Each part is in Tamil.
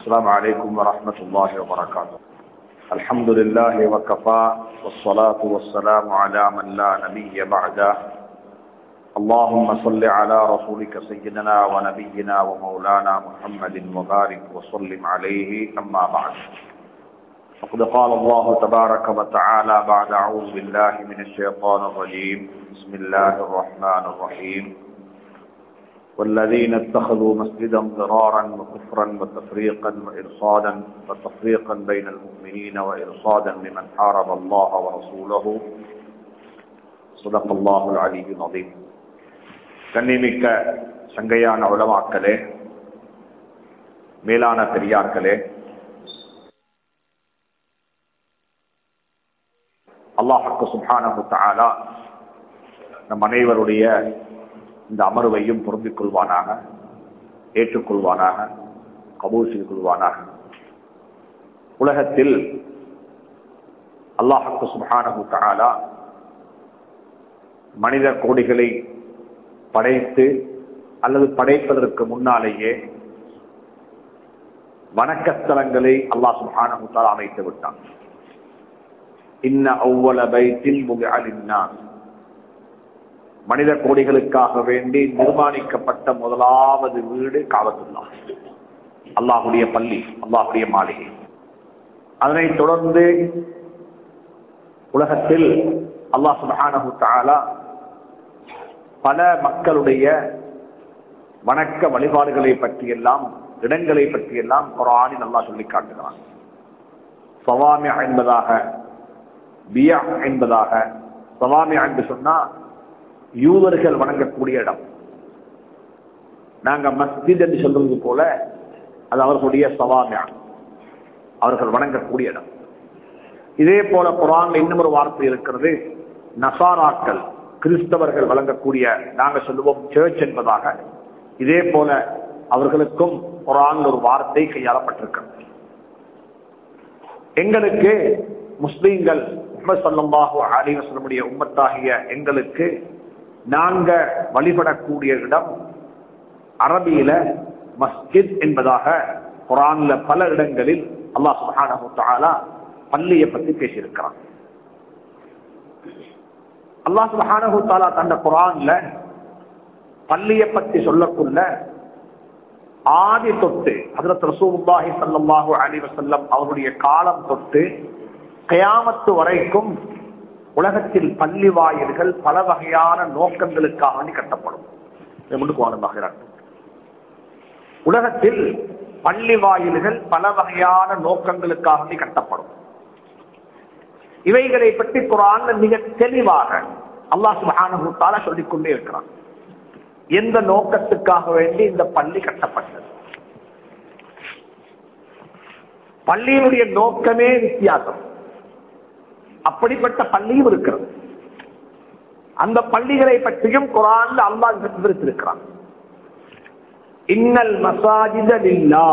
السلام عليكم ورحمة الله وبركاته الحمد لله وكفى والصلاة والسلام على من لا نبي بعده اللهم صل على رسولك سيدنا ونبينا ومولانا محمد وبارك وسلم عليه أما بعد فقد قال الله تبارك وتعالى بعد أعوذ بالله من الشيطان الرجيم بسم الله الرحمن الرحيم والذين اتخذوا مسجدا ضرارا وكفرا وتفريقا وإرصادا وتفريقا بين المؤمنين وإرصادا لمن حارب الله ورسوله صدق الله العلي العظيم கண்ணிமிக்க சங்கையான உலமாக்களே மேலான பெரியார்களே அல்லாஹுக்கு சுபானு தாலா நம் அனைவருடைய இந்த அமர்வையும் பொருந்திக் கொள்வானாக ஏற்றுக்கொள்வானாக கபூல் செய்து கொள்வானாக உலகத்தில் அல்லாஹுக்கு சுபானு தாலா மனித கோடிகளை படைத்து அல்லது படைப்பதற்கு முன்னாலேயே வணக்கஸ்தலங்களை அல்லாஹ் சுபானு தாலா அமைத்து விட்டான் இன்ன அவ்வள பைத்தில் முகாலின்னான் மனித கோடிகளுக்காக வேண்டி நிர்மாணிக்கப்பட்ட முதலாவது வீடு காவத்துல்லா அல்லாஹுடைய பள்ளி அல்லாஹுடைய மாளிகை அதனைத் தொடர்ந்து உலகத்தில் அல்லாஹ் சுபஹானஹு தஆலா பல மக்களுடைய வணக்க வழிபாடுகளை பற்றியெல்லாம் இடங்களை பற்றியெல்லாம் குரானில் அல்லாஹ் சொல்லி காட்டுகிறான் சவாமி என்பதாக பியா என்பதாக சவாமி என்று சொன்னா யூதர்கள் வணங்கக்கூடிய இடம் நாங்க மஸ்ஜித் என்று சொல்றது போல அது அவர்களுடைய சவாமியா அவர்கள் வணங்கக்கூடிய இடம் இதே போல குரான் இன்னும் ஒரு வார்த்தை இருக்கிறது நசாராக்கள் கிறிஸ்தவர்கள் வழங்கக்கூடிய நாங்க சொல்லுவோம் சேர்ச் என்பதாக இதே போல அவர்களுக்கும் குரான் ஒரு வார்த்தை கையாளப்பட்டிருக்கிறது எங்களுக்கு முஸ்லீம்கள் முகமது சல்லாஹூ அலிவசலமுடைய உம்மத்தாகிய எங்களுக்கு நாங்க வழிபடக்கூடிய இடம் அரபியில மஸ்ஜித் என்பதாக குரான்ல பல இடங்களில் அல்லாஹ் சுஹானஹு தஆலா பள்ளியை பத்தி பேசியிருக்கிறான் அல்லாஹ் சுஹானஹு தஆலா தந்த குரான்ல பள்ளியை பத்தி சொல்லக்குள்ள ஆதி தொட்டு ஹஜரத் ரசூலுல்லாஹி ஸல்லல்லாஹு அலைஹி வஸல்லம் அவருடைய காலம் தொட்டு கயாமத்து வரைக்கும் உலகத்தில் பள்ளி வாயில்கள் பல வகையான நோக்கங்களுக்காக கட்டப்படும் உலகத்தில் பள்ளி வாயில்கள் பல வகையான நோக்கங்களுக்காக கட்டப்படும் இவைகளை பற்றி குரான் மிக தெளிவாக அல்லாஹ் சுபானுத்தால சொல்லிக்கொண்டே இருக்கிறான் எந்த நோக்கத்துக்காக வேண்டி இந்த பள்ளி கட்டப்பட்டது பள்ளியினுடைய நோக்கமே வித்தியாசம் அப்படிப்பட்ட பள்ளியும் இருக்கிறது அந்த பள்ளிகளை பற்றியும் குரான்ல அல்லாஹ் விவரித்திருக்கிறான் இன்னல் மசாஜிதா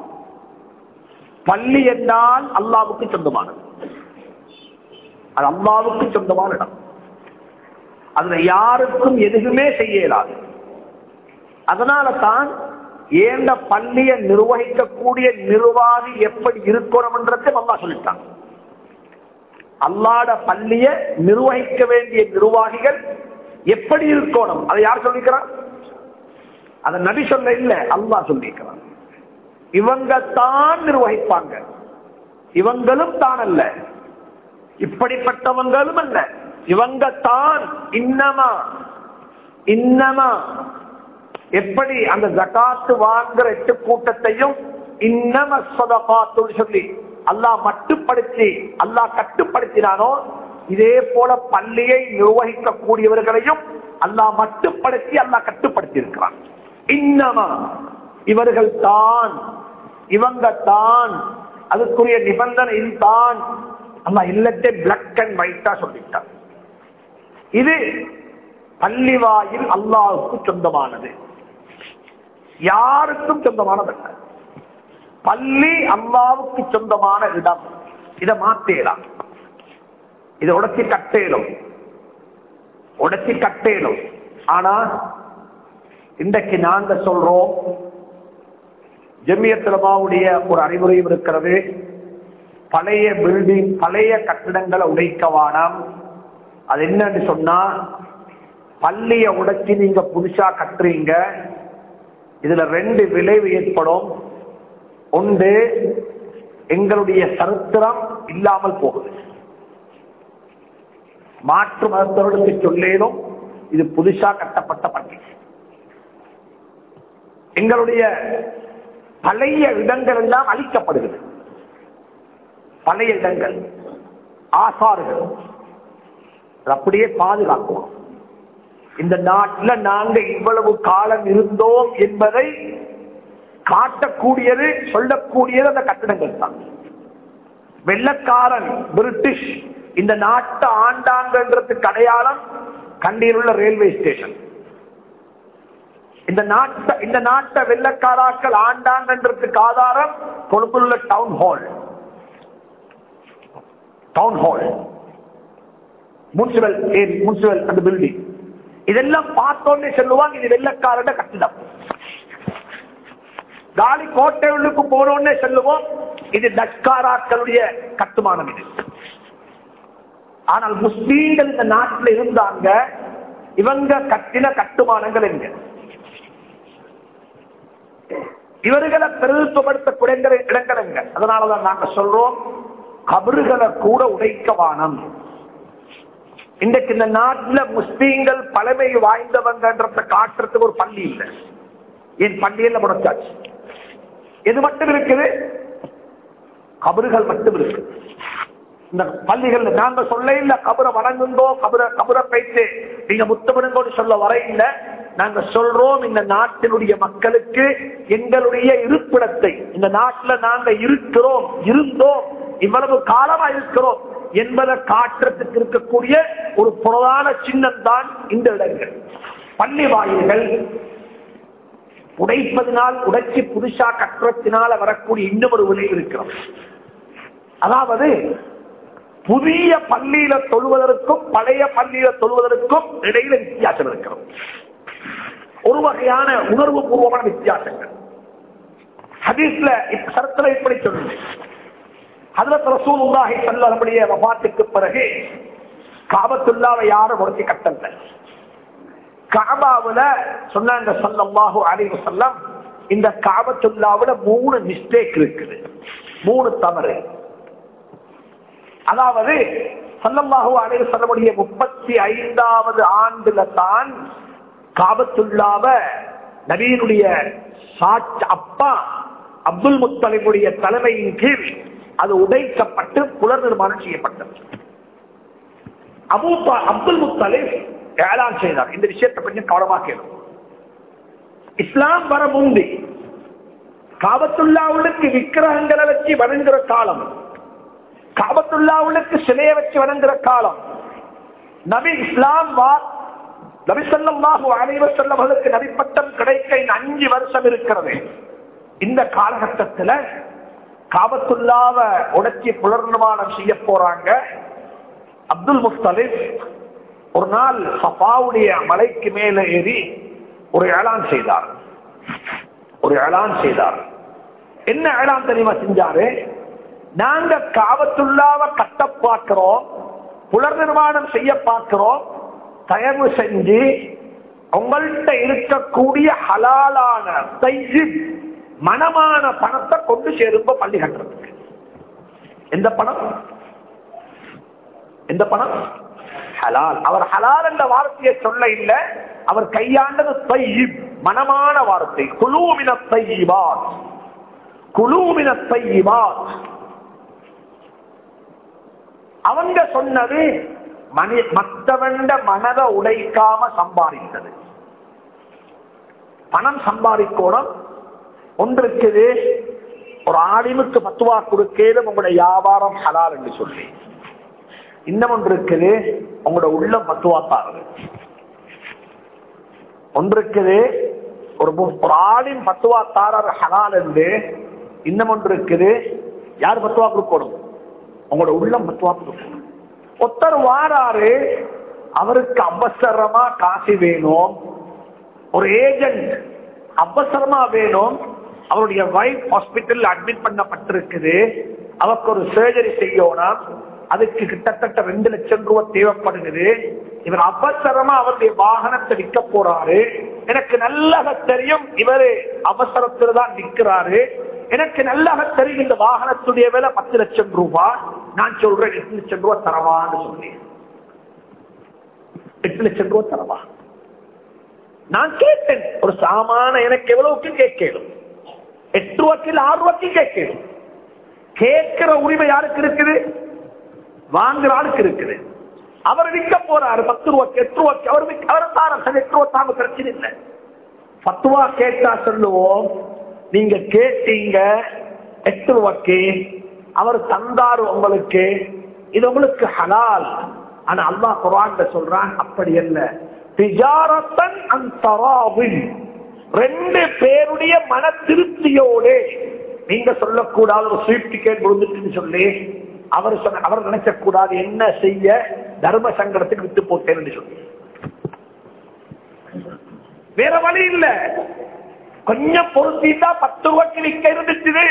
பள்ளி என்றால் அல்லாவுக்கு சொந்தமானது அது அல்லாவுக்கு சொந்தமான இடம் அதுல யாருக்கும் எதுவுமே செய்ய இயலாது அதனால தான் ஏண்ட பள்ளியை நிர்வகிக்கக்கூடிய நிர்வாகி எப்படி இருக்கணும்ன்றதை அல்லா சொல்லிட்டான் அல்லாட பள்ளிய நிர்வகிக்க வேண்டிய நிர்வாகிகள் எப்படி இருக்கணும் அதை யார் சொல்லிக்கிறான் அதை நபி சொல்ல இல்ல அல்லா சொல்லிக்கிறான் இவங்க தான் நிர்வகிப்பாங்க இவங்களும் தான் அல்ல இப்படிப்பட்டவங்களும் அல்ல இவங்க தான் இன்னமா இன்னமா எப்படி அந்த ஜகாத்து வாங்குற எட்டு கூட்டத்தையும் இன்னம சதகாத்துன்னு சொல்லி அல்லாஹ் மட்டுப்படுத்தி அல்லாஹ் கட்டுப்படுத்தினானோ இதே போல பள்ளியை நிர்வகிக்கக்கூடியவர்களையும் அல்லாஹ் மட்டுப்படுத்தி அல்லாஹ் கட்டுப்படுத்தி இருக்கிறான் இன்னமா இவர்கள் தான் இவங்க தான் அதுக்குரிய நிபந்தனை தான் அல்லாஹ் இல்லத்தை பிளக் அண்ட் ஒயிட்டா சொல்லிட்டான் இது பள்ளிவாயில் அல்லாஹுக்கு சொந்தமானது யாருக்கும் சொந்தமானதல்ல பள்ளி அல்லாவுக்கு சொந்தமான இடம் இதை மாத்தேலாம் இதை உடச்சி கட்டேலும் உடச்சி கட்டேலும் ஆனா இன்றைக்கு நாங்க சொல்றோம் ஜெமியத்திலமாவுடைய ஒரு அறிவுரையும் இருக்கிறது பழைய பில்டிங் பழைய கட்டிடங்களை உடைக்க வேணாம் அது என்னன்னு சொன்னா பள்ளிய உடைச்சு நீங்க புதுசா கட்டுறீங்க இதுல ரெண்டு விளைவு ஏற்படும் ஒன்று எங்களுடைய சரித்திரம் இல்லாமல் போகுது மாற்று மதத்தவர்களுக்கு சொல்லேனும் இது புதுசா கட்டப்பட்ட பள்ளி எங்களுடைய பழைய இடங்கள் எல்லாம் அழிக்கப்படுகிறது பழைய இடங்கள் ஆசாறுகள் அது அப்படியே பாதுகாக்கணும் இந்த நாட்டில் நாங்க இவ்வளவு காலம் இருந்தோம் என்பதை காட்டக்கூடியது சொல்லக்கூடியது அந்த கட்டிடங்கள் தான் வெள்ளக்காரன் பிரிட்டிஷ் இந்த நாட்டை ஆண்டாங்கன்றதுக்கு அடையாளம் கண்டியில் உள்ள ரயில்வே ஸ்டேஷன் இந்த நாட்டை இந்த நாட்டை வெள்ளக்காராக்கள் ஆண்டாங்கன்றதுக்கு ஆதாரம் கொழும்பில் உள்ள town hall town hall municipal municipal அந்த பில்டிங் இதெல்லாம் பார்த்தோன்னே சொல்லுவாங்க இது வெள்ளக்காரட கட்டிடம் காலி கோட்டை உள்ளுக்கு போனோன்னே சொல்லுவோம் இது டச்காராக்களுடைய கட்டுமானம் இது ஆனால் முஸ்லீம்கள் இந்த நாட்டில் இருந்தாங்க இவங்க கட்டின கட்டுமானங்கள் எங்க இவர்களை பிரதித்துவப்படுத்தக்கூடிய இடங்கள் எங்க அதனாலதான் நாங்க சொல்றோம் கபறுகளை கூட உடைக்க வானம் இன்றைக்கு இந்த நாட்டுல முஸ்லீம்கள் பழமை வாய்ந்தவங்கன்றத காட்டுறதுக்கு ஒரு பள்ளி இல்லை என் பள்ளியில முடச்சாச்சு எது மட்டும் இருக்குது கபறுகள் மட்டும் இருக்கு இந்த பள்ளிகள் நாங்க சொல்ல இல்ல கபரை வணங்குங்கோ கபரை கபரை பைத்து நீங்க முத்தமிடுங்கோன்னு சொல்ல வர இல்ல நாங்க சொல்றோம் இந்த நாட்டினுடைய மக்களுக்கு எங்களுடைய இருப்பிடத்தை இந்த நாட்டுல நாங்க இருக்கிறோம் இருந்தோம் இவ்வளவு காலமா இருக்கிறோம் என்பதை காட்டுறதுக்கு இருக்கக்கூடிய ஒரு பிரதான சின்னம் தான் இந்த இடங்கள் பள்ளி வாயில்கள் உடைப்பதினால் உடைச்சி புதுசா கட்டுறத்தினால வரக்கூடிய இன்னும் ஒரு விளைவு இருக்கிறோம் அதாவது புதிய பள்ளியில தொழுவதற்கும் பழைய பள்ளியில தொழுவதற்கும் இடையில வித்தியாசம் இருக்கிறோம் ஒரு வகையான உணர்வு பூர்வமான வித்தியாசங்கள் ஹதீஸ்ல சரத்துல இப்படி சொல்லுது ஹதரத் ரசூலுல்லாஹி ஸல்லல்லாஹு வஃபாத்துக்கு பிறகு காபத்துல்லாவை யாரும் உடைச்சு கட்டல காபாவுல சொன்னாங்க ஸல்லல்லாஹு அலைஹி வஸல்லம் இந்த காபத்துல்லாவுல மூணு மிஸ்டேக் இருக்குது மூணு தவறு அதாவது சல்லல்லாஹு அலைஹி வஸல்லமுடைய முப்பத்தி ஐந்தாவது ஆண்டுல தான் காபத்துல்லாவ நபீனுடைய சாட்சி அப்பா அப்துல் முத்தலிபுடைய தலைமையின் கீழ் அது உடைக்கப்பட்டு புலர் நிர்மாணம் செய்யப்பட்டது அபூ அப்துல் முத்தலிப் ஏலான் செய்தார் இந்த விஷயத்தை கொஞ்சம் கவனமா கேளும் இஸ்லாம் வர முந்தி காபத்துல்லாவுக்கு விக்கிரகங்களை வச்சு வணங்குற காலம் காபத்துல்லாவுக்கு சிலையை வச்சு வணங்குற காலம் நபி இஸ்லாம் வா நபி சொல்லாஹு அனைவர் செல்லவர்களுக்கு நபிப்பட்டம் கிடைக்க இந்த அஞ்சு வருஷம் இருக்கிறது இந்த காலகட்டத்தில் காபத்துல்லாவ உடைச்சி புலர்நிர்மாணம் செய்ய போறாங்க அப்துல் முஸ்தலிப் ஒரு நாள் சஃபாவுடைய மலைக்கு மேல ஏறி ஒரு ஏலான் செய்தார் ஒரு ஏலான் செய்தார் என்ன ஏலான் தெரியுமா செஞ்சாரு நாங்க காவத்துள்ளாவ கட்ட பார்க்கிறோம் புலர் நிர்மாணம் செய்ய பார்க்கிறோம் தயவு செஞ்சு உங்கள்கிட்ட இருக்கக்கூடிய ஹலாலான தைஜிப் மனமான பணத்தை கொண்டு சேரும்ப பள்ளி கட்டுறதுக்கு எந்த பணம் எந்த பணம் ஹலால் அவர் ஹலால் என்ற வார்த்தையை சொல்ல இல்லை அவர் கையாண்டது தையிப் மனமான வார்த்தை குழுவின தையிபாத் குழுவின தையிபாத் அவங்க சொன்னது மனி மற்றவண்ட மனதை உடைக்காம சம்பாதித்தது பணம் சம்பாதிக்கணும் ஒன்று இருக்குது ஒரு ஆலிமுக்கு பத்துவா கொடுக்கலும் உங்களுடைய வியாபாரம் ஹலால் என்று சொல்லி இன்னும் ஒன்று இருக்குது உங்களோட உள்ளம் பத்துவா தாருது ஒன்று இருக்குது ஒரு ஒரு ஆளின் பத்துவா தாரர் ஹலால் என்று இன்னும் ஒன்று இருக்குது யார் பத்துவா கொடுக்கணும் உங்களோட உள்ளம் பத்துவா கொடுக்கணும் ஒருத்தர் வாராரு அவருக்கு அவசரமா காசு வேணும் ஒரு ஏஜென்ட் அவசரமா வேணும் அவருடைய வைஃப் ஹாஸ்பிட்டல் அட்மிட் பண்ணப்பட்டிருக்குது அவருக்கு ஒரு சர்ஜரி செய்யணும் அதுக்கு கிட்டத்தட்ட ரெண்டு லட்சம் ரூபாய் தேவைப்படுகிறது இவர் அவசரமா அவருடைய வாகனத்தை விற்க போறாரு எனக்கு நல்லாக தெரியும் இவரு அவசரத்துல தான் நிக்கிறாரு எனக்கு நல்லாக தெரியும் இந்த வாகனத்துடைய விலை பத்து லட்சம் ரூபாய் நான் சொல்றேன் எட்டு லட்சம் ரூபாய் தரவான்னு சொன்னேன் எட்டு லட்சம் ரூபாய் தரவா நான் கேட்டேன் ஒரு சாமான எனக்கு எவ்வளவுக்கு கேட்கணும் எட்டு ரூபாய்க்கு ஆறு ரூபாய்க்கு கேட்கணும் கேட்கிற உரிமை யாருக்கு இருக்குது வாங்குற ஆளுக்கு இருக்குது அவர் விற்க போறாரு பத்து ரூபாய்க்கு எட்டு ரூபாய்க்கு அவர் விற்க- அவர் தார எட்டு ரூபா தாங்க பிரச்சனை இல்லை பத்து ரூபா கேட்டா சொல்லுவோம் நீங்க கேட்டீங்க எட்டு ரூபாய்க்கு அவர் தந்தாரு உங்களுக்கு இது உங்களுக்கு ஹலால் ஆனா அல்லாஹ் குர்ஆன்ல சொல்றான் அப்படி அல்ல திஜாரத்தன் அந்தராவின் ரெண்டு பேருடைய மன திருப்தியோடு நீங்க சொல்லக்கூடாது ஒரு ஸ்வீட் டிக்கெட் விழுந்துட்டுன்னு சொல்லி அவர் சொன்ன அவர் நினைக்க கூடாது என்ன செய்ய தர்ம சங்கடத்துக்கு விட்டு போட்டேன்னு சொல்லி வேற வழி இல்ல கொஞ்சம் பொருத்திட்டா பத்து ரூபாய்க்கு நிக்க இருந்துச்சு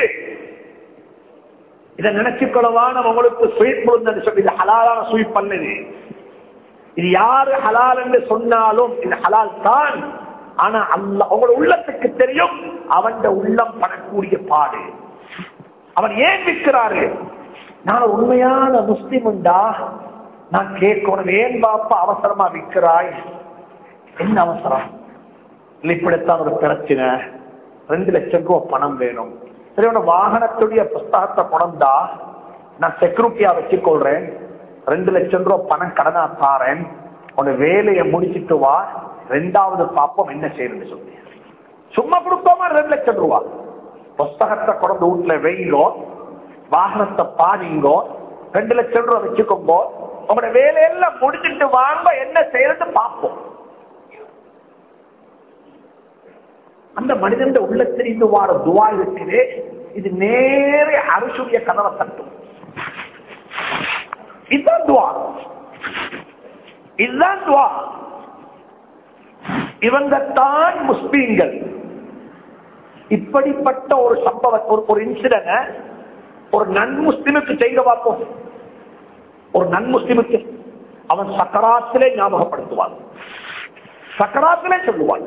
இதை நினைச்சுக்கொள்ளவான உங்களுக்கு ஸ்வீட் முழுந்தன்னு சொல்லி இது ஹலாலான ஸ்வீட் பண்ணது இது யாரு ஹலால் என்று சொன்னாலும் இது ஹலால் தான் ஆனா அல்ல உங்களோட உள்ளத்துக்கு தெரியும் அவன் உள்ளம் படக்கூடிய பாடு அவன் ஏன் விற்கிறாரு நான் ஒரு உண்மையான முஸ்லிம்டா நான் கேட்கணும் ஏன் பாப்பா அவசரமா விற்கிறாய் என்ன அவசரம் இல்ல இப்படித்தான் ஒரு பிரச்சனை ரெண்டு லட்சம் ரூபாய் பணம் வேணும் சரி உன வாகனத்துடைய புஸ்தகத்தை கொண்டா நான் செக்யூரிட்டியா வச்சுக்கொள்றேன் ரெண்டு லட்சம் ரூபாய் பணம் கடனா தாரேன் உன வேலையை முடிச்சிட்டு வா ரெண்டாவது பாப்போம் என்ன செய்யணும்னு சொல்லி சும்மா கொடுத்தோமா ரெண்டு லட்சம் ரூபாய் புஸ்தகத்தை கொண்டு வீட்டுல வெயிங்கோ வாகனத்தை பாதிங்கோ ரெண்டு லட்சம் ரூபாய் வச்சுக்கோங்கோ உங்களோட வேலையெல்லாம் முடிச்சிட்டு வாங்க என்ன செய்யறது பார்ப்போம் அந்த மனிதன் உள்ளத்திலிருந்து வார துவா இருக்குது இது நேரே அரசுடைய கதவை தட்டும் இதுதான் துவா இதுதான் துவா இவங்க தான் முஸ்லீம்கள் இப்படிப்பட்ட ஒரு சம்பவம் ஒரு ஒரு இன்சிடென்ட் ஒரு நன் முஸ்லிமுக்கு செய்த பார்ப்போம் ஒரு நன் முஸ்லிமுக்கு அவன் சக்கராத்திலே ஞாபகப்படுத்துவான் சக்கராத்திலே சொல்லுவான்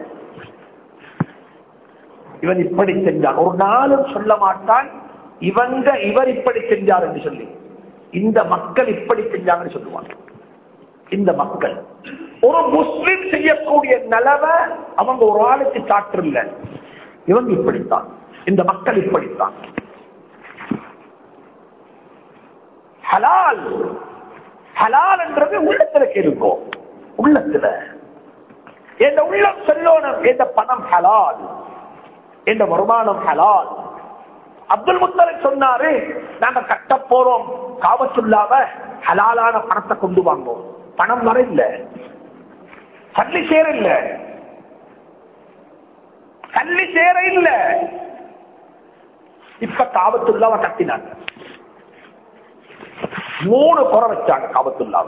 இவன் இப்படி செஞ்சான் ஒரு நாளும் சொல்ல மாட்டான் இவங்க இவர் இப்படி செஞ்சார் என்று சொல்லி இந்த மக்கள் இப்படி செஞ்சாங்கன்னு சொல்லுவாங்க இந்த மக்கள் ஒரு முஸ்லிம் செய்யக்கூடிய நிலவை அவங்க ஒரு ஆளுக்கு சாற்றில்ல இவங்க இப்படித்தான் இந்த மக்கள் இப்படித்தான் ஹலால் ஹலால் என்றது உள்ளத்துல இருக்கும் உள்ளத்துல எந்த உள்ளம் செல்லோனம் எந்த பணம் ஹலால் என்ற வருமானம் ஹலால் அப்துல் முத்தலிப் சொன்னாரு நாங்க கட்ட போறோம் காவத்துள்ளாவ ஹலாலான பணத்தை கொண்டு வாங்கோம் பணம் வர இல்ல சல்லி சேர இல்ல சல்லி சேர இல்ல இப்ப காவத்துள்ளாவ கட்டினாங்க மூணு குறை வச்சாங்க காவத்துள்ளாவ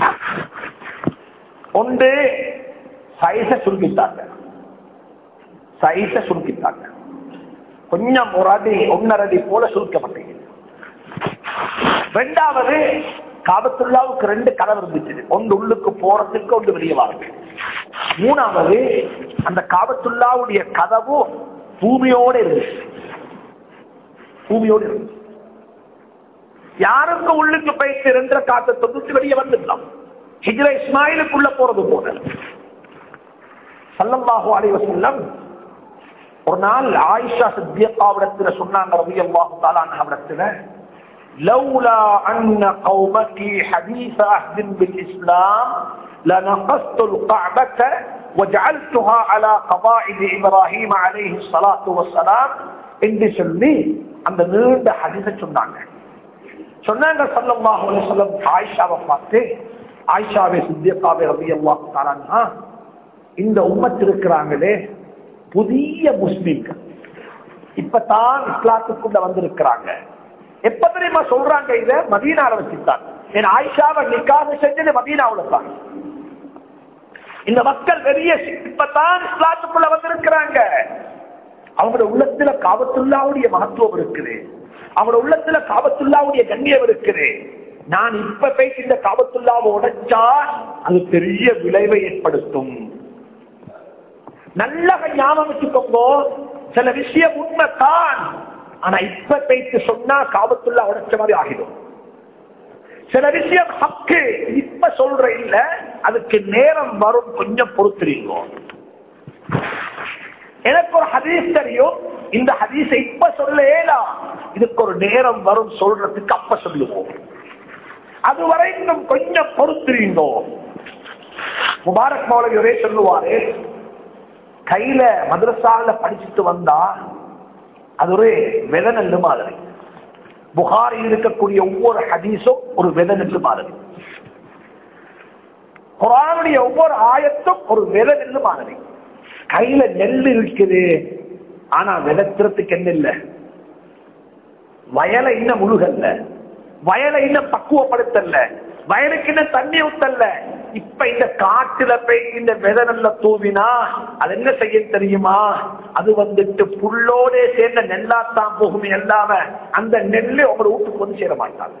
ஒன்று சைஸ சுருக்கிட்டாங்க சைஸ சுருக்கிட்டாங்க கொஞ்சம் ஒரு அடி ஒன்னரை அடி போல சுருக்கப்பட்டது ரெண்டாவது காபத்துள்ளாவுக்கு ரெண்டு கதவு இருந்துச்சு ஒன்று உள்ளுக்கு போறதுக்கு ஒன்று வெளியே வரது மூணாவது அந்த காபத்துள்ளாவுடைய கதவு பூமியோட இருந்துச்சு பூமியோடு இருந்துச்சு யாருக்கு உள்ளுக்கு போயிட்டு ரெண்டரை காத்த தொகுத்து வெளியே வந்துடலாம் ஹிஜ்ர இஸ்மாயிலுக்குள்ள போறது போல சல்லல்லாஹு அலைஹி வஸல்லம் ஒரு நாள் ஆயிஷா சித்தியக்காவிடத்துல சொன்னாங்க ரவி அல்லாஹு தாலாவிடத்துல لولا أن قومك حديث عهد بالإسلام لنقصت القعبة وجعلتها على قواعد إبراهيم عليه الصلاة والسلام என்று சொல்லி அந்த நீண்ட ஹதீஸ சொன்னாங்க சொன்னாங்க சல்லல்லாஹு அலைஹி வஸல்லம் ஆயிஷாவை பார்த்து ஆயிஷாவை சித்தியக்காவை ரவி அல்லாஹு தாலான்னா இந்த உம்மத்து இருக்கிறாங்களே புதிய முஸ்லிம்கள் இப்பதான் இஸ்லாத்துக்குள்ள வந்திருக்கிறாங்க எப்ப தெரியுமா சொல்றாங்க இத மதீனால வச்சுட்டாங்க என் ஆயிஷாவை நிக்காக செஞ்சது மதீனாவுல தான் இந்த மக்கள் பெரிய இப்பதான் இஸ்லாத்துக்குள்ள வந்திருக்கிறாங்க அவங்களோட உள்ளத்துல காபத்துல்லாவுடைய மகத்துவம் இருக்குது அவங்களோட உள்ளத்துல காபத்துல்லாவுடைய கண்ணியம் இருக்குது நான் இப்ப பேசி இந்த காபத்துல்லாவை உடைச்சா அது பெரிய விளைவை ஏற்படுத்தும் நல்ல ஞாபகம் வச்சுக்கோங்க சில விஷயம் உண்மைதான் ஆனா இப்ப பேச்சு சொன்னா காபத்துல்லா உடைச்ச மாதிரி ஆகிடும் சில விஷயம் ஹக்கு இப்ப சொல்ற இல்ல அதுக்கு நேரம் வரும் கொஞ்சம் பொறுத்துறீங்க எனக்கு ஒரு ஹதீஸ் தெரியும் இந்த ஹதீஸை இப்ப சொல்லேலாம் இதுக்கு ஒரு நேரம் வரும் சொல்றதுக்கு அப்ப சொல்லுவோம் அது வரைக்கும் கொஞ்சம் பொறுத்துறீங்க முபாரக் மௌலவி ஒரே சொல்லுவாரு கையில மதரசால படிச்சுட்டு வந்தா அது ஒரு வித நெல்லு மாதிரி புகாரில் இருக்கக்கூடிய ஒவ்வொரு ஹதீஸும் ஒரு வித நெல்லு மாதிரி குரானுடைய ஒவ்வொரு ஆயத்தும் ஒரு வித நெல்லு மாதிரி கையில நெல் இருக்குது ஆனா விதத்துறதுக்கு என்ன இல்ல வயலை இன்னும் முழுகல்ல வயலை இன்னும் பக்குவப்படுத்தல வயலுக்கு இன்னும் தண்ணி ஊத்தல்ல இப்ப இந்த காட்டுல போய் இந்த வித நல்ல தூவினா அது என்ன செய்ய தெரியுமா அது வந்துட்டு புல்லோட சேர்ந்த நெல்லாத்தான் போகுமே எல்லாம அந்த நெல்லு உங்களோட வீட்டுக்கு வந்து சேர மாட்டாங்க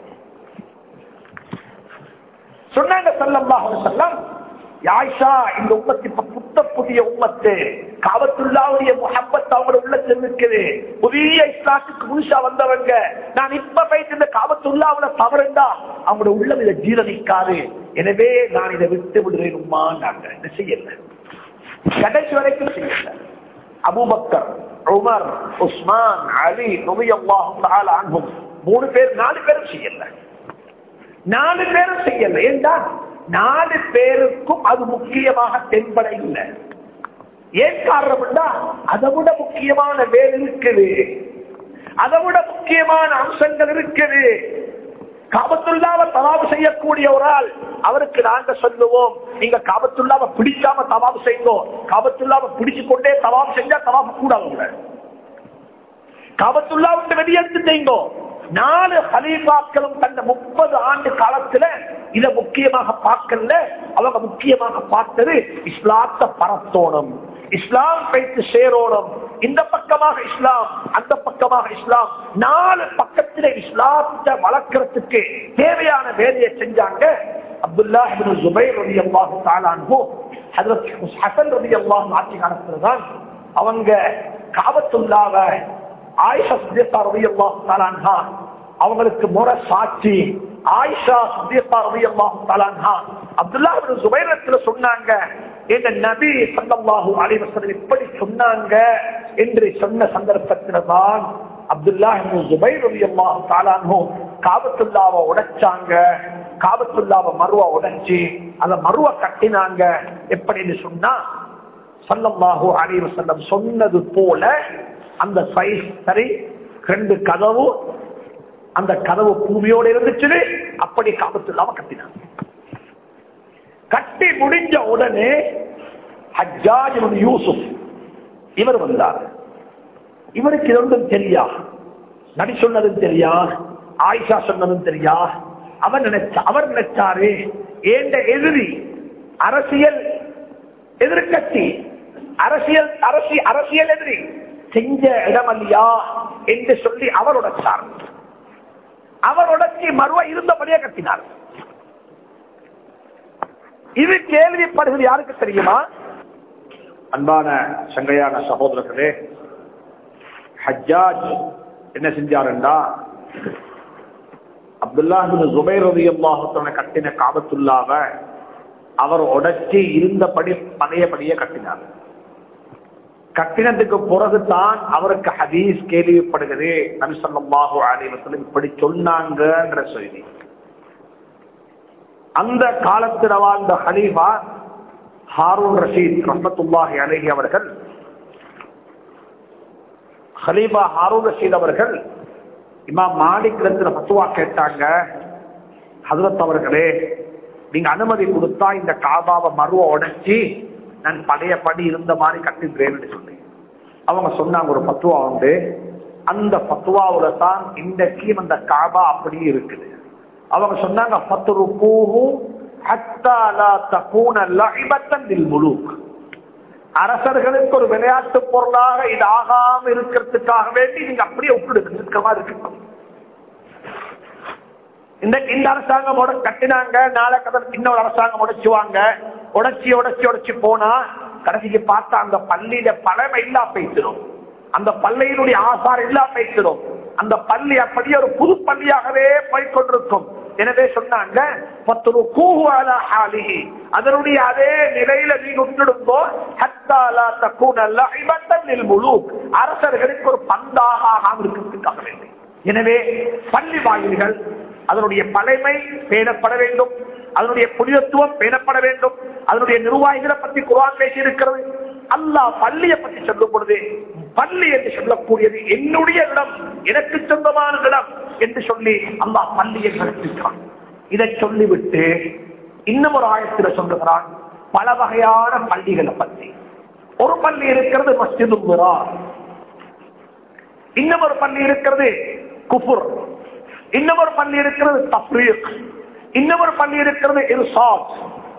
சொன்னாங்க சல்லல்லாஹு செல்லம் யாய்ஷா இந்த உம்மத்து இப்ப புத்த புதிய உம்மத்து காவத்துள்ளாவுடைய முகப்பத் அவங்களோட உள்ளத்தில் இருக்குது புதிய இஸ்லாத்துக்கு முழுசா வந்தவங்க நான் இப்ப போயிட்டு இந்த காவத்துள்ளாவுல தவறுண்டா அவங்களோட உள்ளம் இதை ஜீரணிக்காது எனவே நான் இதை விட்டு விடுறேன் உமா நாங்க இதை செய்யல கடைசி வரைக்கும் செய்யல அபுபக்கர் உமர் உஸ்மான் அலி நுவையல்லாஹும் அன்பும் மூணு பேர் நாலு பேரும் செய்யல நாலு பேரும் செய்யல ஏண்டா நாலு பேருக்கும் அது முக்கியமாக தென்பட இல்லை ஏன் காரணம்னா அதை விட முக்கியமான வேல் இருக்குது அதை விட முக்கியமான அம்சங்கள் இருக்குது காபத்துள்ளாவ தவாபு செய்யக்கூடிய ஒரு ஆள் அவருக்கு நாங்க சொல்லுவோம் நீங்க காபத்துள்ளாவ பிடிக்காம தவாபு செய்வோம் காபத்துள்ளாவ பிடிச்சு கொண்டே தவாபு செஞ்சா தவாபு கூடாது காபத்துள்ளா விட்டு வெளியெடுத்து செய்யுங்க நாலு ஹலீஃபாக்களும் தந்த முப்பது ஆண்டு காலத்துல இத முக்கியமாக பார்க்கல அவங்க முக்கியமாக பார்த்தது இஸ்லாத்த பரத்தோணும் இஸ்லாம் வைத்து சேரோணும் இந்த பக்கமாக இஸ்லாம் அந்த பக்கமாக இஸ்லாம் நாலு பக்கத்துல இஸ்லாத்தை வளர்க்கறதுக்கு தேவையான வேலையை செஞ்சாங்க அப்துல்லா ஜுபைர் ரவி அல்லாஹு தாலான்போ ஹசன் ரவி அல்லாஹ் ஆட்சி காலத்துலதான் அவங்க காபத்துள்ளாவ ஆயிஷா சுத்தியத்தா ரவி அல்லாஹு தாலான்ஹா அவங்களுக்கு முறை சாட்சி ஆயிஷா சுத்தியத்தா ரவி அல்லாஹு தாலான்ஹா அப்துல்லா ஜுபைரத்துல சொன்னாங்க இந்த நபி சல்லல்லாஹு அலைஹி வஸல்லம் இப்படி சொன்னாங்க என்று சொன்ன சந்தர்ப்பத்தில் தான் அப்துல்லா ஜுபைர் ரலியல்லாஹு தஆலா அன்ஹு காபத்துல்லாவை உடைச்சாங்க காபத்துல்லாவை மருவ உடைச்சு அத மருவ கட்டினாங்க எப்படின்னு சொன்னா சல்லல்லாஹு அலைஹி வஸல்லம் சொன்னது போல அந்த சைஸ் சரி ரெண்டு கதவு அந்த கதவு பூமியோட இருந்துச்சு அப்படி காபத்துல்லாவை கட்டினாங்க கட்டி முடிஞ்ச உடனே ஹஜ்ஜாஜ் யூசுப் இவர் வந்தார் இவருக்கு இது ஒன்றும் தெரியா நடி சொன்னதும் தெரியா ஆயிஷா சொன்னதும் தெரியா அவர் நினைச்சா அவர் நினைச்சாரு ஏண்ட எதிரி அரசியல் எதிர்கட்சி அரசியல் அரசி அரசியல் எதிரி செஞ்ச இடம் அல்லையா என்று சொல்லி அவர் உடைச்சார் அவர் உடைச்சி மறுவ இருந்தபடியே கட்டினார் இது கேள்விப்படுகிறது யாருக்கு தெரியுமா அன்பான சங்கையான சகோதரர்களே ஹஜ்ஜாஜ் என்ன செஞ்சாருண்டா அப்துல்லாஹின் ஜுபைர் ரவி அல்லாஹத்தோட கட்டின காபத்துல்லாவ அவர் உடைச்சி இருந்தபடி பழையபடியே கட்டினார் கட்டினத்துக்கு பிறகுதான் அவருக்கு ஹதீஸ் கேள்விப்படுகிறது நபி ஸல்லல்லாஹு அலைஹி வஸல்லம் இப்படி சொன்னாங்கன்ற செய்தி அந்த காலத்தில் வாழ்ந்த ஹலீஃபா ஹாரூன் ரஷீத் ரஹமத்துல்லாஹி அலைஹி அவர்கள் ஹலீஃபா ஹாரூன் ரஷீத் அவர்கள் இமாம் மாலிக் இடத்துல பத்துவா கேட்டாங்க ஹசரத் அவர்களே நீங்க அனுமதி கொடுத்தா இந்த காபாவை மருவ உடைச்சி நான் பழையபடி இருந்த மாதிரி கட்டுகிறேன்னு சொல்லி அவங்க சொன்னாங்க ஒரு பத்துவா உண்டு அந்த பத்துவாவுல தான் இன்றைக்கும் அந்த காபா அப்படியே இருக்குது அவங்க சொன்னாங்க பத்து ருக்கூஹு ஹத்தா லா தகூன லஇபத்தன் லில் முலூக் அரசர்களுக்கு ஒரு விளையாட்டு பொருளாக இது ஆகாம இருக்கிறதுக்காக வேண்டி நீங்க அப்படியே விட்டுடுங்க நிற்கமா இருக்கணும் இந்த இந்த அரசாங்கம் உட- கட்டினாங்க நாளை கதர் இன்னொரு அரசாங்கம் உடைச்சுவாங்க உடைச்சி உடைச்சி உடைச்சு போனா கடைசிக்கு பார்த்தா அந்த பள்ளியில பழமை இல்லா பேசிடும் அந்த பள்ளியினுடைய ஆசார் இல்லா பேசிடும் அந்த பள்ளி அப்படியே ஒரு புது பள்ளியாகவே போய்கொண்டிருக்கும் எனவே சொன்னாங்க "ஃபத்ரு கூஹு அலா ஹாலிஹி." அதனுடைய அதே நிலையில நீங்க விட்டுடுங்கோ ஹத்தா லா தக்கூன லஹிபத்தன் லில் முலூக். அரசர்களுக்கு ஒரு பந்தாக ஆகாமல் இருக்கிறதுக்காக வேண்டி எனவே பள்ளி வாயில்கள் அதனுடைய பழைமை பேணப்பட வேண்டும் அதனுடைய புனிதத்துவம் பேணப்பட வேண்டும் அதனுடைய நிர்வாகிகளை பற்றி குரான் பேசி இருக்கிறது அல்லாஹ் பள்ளியை பற்றி சொல்லும் பொழுது பள்ளி என்று சொல்லக்கூடியது என்னுடைய இடம் எனக்கு சொந்தமான இடம் என்று சொல்லி அல்லாஹ் பள்ளியை கருத்திருக்கிறான் இதை சொல்லிவிட்டு இன்னும் ஒரு ஆயத்தில் சொல்லுகிறான் பல வகையான பள்ளிகளை பற்றி ஒரு பள்ளி இருக்கிறது மஸ்ஜிது இன்னும் ஒரு பள்ளி இருக்கிறது குஃபுர் இன்னும் ஒரு பள்ளி இருக்கிறது தப்ரீக் இன்னும் ஒரு பள்ளி இருக்கிறது இர்சாத்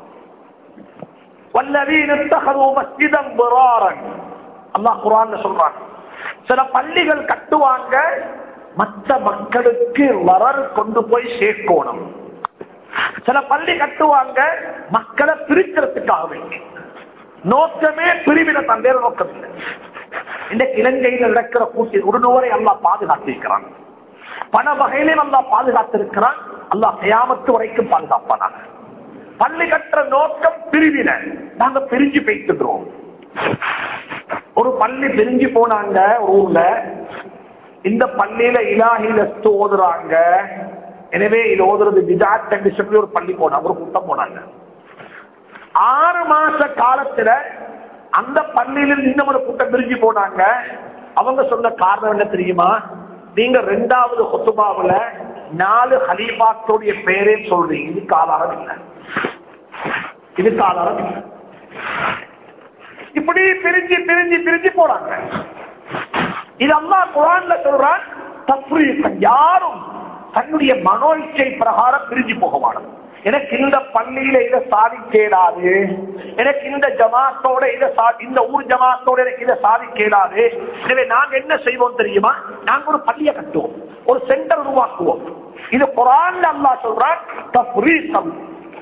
வல்லதீன இத்தகது மஸ்ஜிதம் பிராரன் அல்லாஹ் குர்ஆன்ல சொல்றான் சில பள்ளிகள் கட்டுவாங்க மற்ற மக்களுக்கு வரர் கொண்டு போய் சேர்க்கணும் சில பள்ளி கட்டுவாங்க மக்களை பிரிக்கிறதுக்காக வேண்டி நோக்கமே பிரிவின தந்தைய நோக்கம் இல்லை இந்த இலங்கையில் நடக்கிற கூட்டி உடனுவரை அல்லாஹ் பாதுகாத்திருக்கிறான் பல வகையிலே அல்லாஹ் பாதுகாத்திருக்கிறான் அல்லாஹ் கயாமத்து வரைக்கும் பாதுகாப்பானாங்க பள்ளி கட்டுற நோக்கம் பிரிவின நாங்க பிரிஞ்சு போய்த்துக்கிறோம் ஒரு பள்ளி பிரிஞ்சு போனாங்க ஒரு ஊர்ல இந்த பள்ளியில இலாஹில ஓதுறாங்க எனவே இது ஓதுறது விஜாத் என்று சொல்லி ஒரு பள்ளி போனாங்க ஒரு கூட்டம் போனாங்க ஆறு மாச காலத்துல அந்த பள்ளியில இன்னும் ஒரு கூட்டம் பிரிஞ்சு போனாங்க அவங்க சொன்ன காரணம் என்ன தெரியுமா நீங்க ரெண்டாவது கொத்துபாவுல நாலு ஹலீஃபாக்களுடைய பேரே சொல்றீங்க இதுக்கு ஆதாரம் இல்லை இதுக்கு ஆதாரம் இல்லை இப்படி பிரிஞ்சு பிரிஞ்சு பிரிஞ்சு போறாங்க இது அல்லாஹ் குரான்ல சொல்றான் தப்ரீகம் யாரும் தன்னுடைய மனோ இச்சை பிரகாரம் பிரிஞ்சு போக மாட்டோம் எனக்கு இந்த பள்ளியில இதை சாதிக்கேடாது எனக்கு இந்த ஜமாத்தோட இதை சா- இந்த ஊர் ஜமாத்தோட எனக்கு இதை சாதிக்கேடாது எனவே நாங்க என்ன செய்வோம் தெரியுமா நாங்க ஒரு பள்ளியை கட்டுவோம் ஒரு சென்டர் உருவாக்குவோம் இது குரான்ல அல்லாஹ் சொல்றான் தப்ரீகம்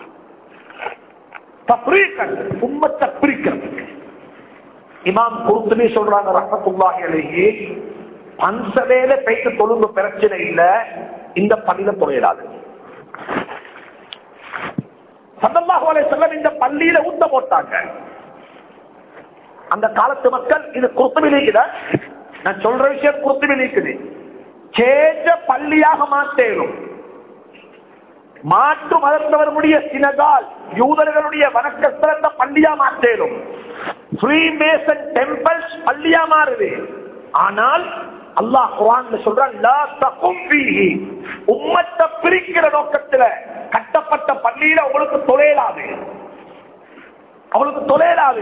தப்ரீகன் உம்மத்தை பிரிக்கிறதுக்கு இமாம் குருத்துமே சொல்றாங்க ரஹமத்துல்லாஹி அலைஹி பன்சவேல பேச்சு தொழும்பு பிரச்சனை இல்ல இந்த பள்ளியில தொழிலாது சல்லல்லாஹு அலைஹி வஸல்லம் இந்த பள்ளியில ஊத்த போட்டாங்க அந்த காலத்து மக்கள் இது குருத்துமே நீக்குத நான் சொல்ற விஷயம் குருத்துமே நீக்குது சேஜ பள்ளியாக மாற்றேனும் மாற்று மதத்தவர்களுடைய சினகால் யூதர்களுடைய வணக்கத்திறந்த பள்ளியா மாற்றேனும் ஃப்ரீமேசன் டெம்பிள்ஸ் பள்ளியா மாறுது ஆனால் அல்லாஹ் குரான்ல சொல்றான் லா தகும் ஃபீஹி. உம்மத்தை பிரிக்கிற நோக்கத்துல கட்டப்பட்ட பள்ளியில உங்களுக்கு தொலைலாது அவளுக்கு தொலைலாது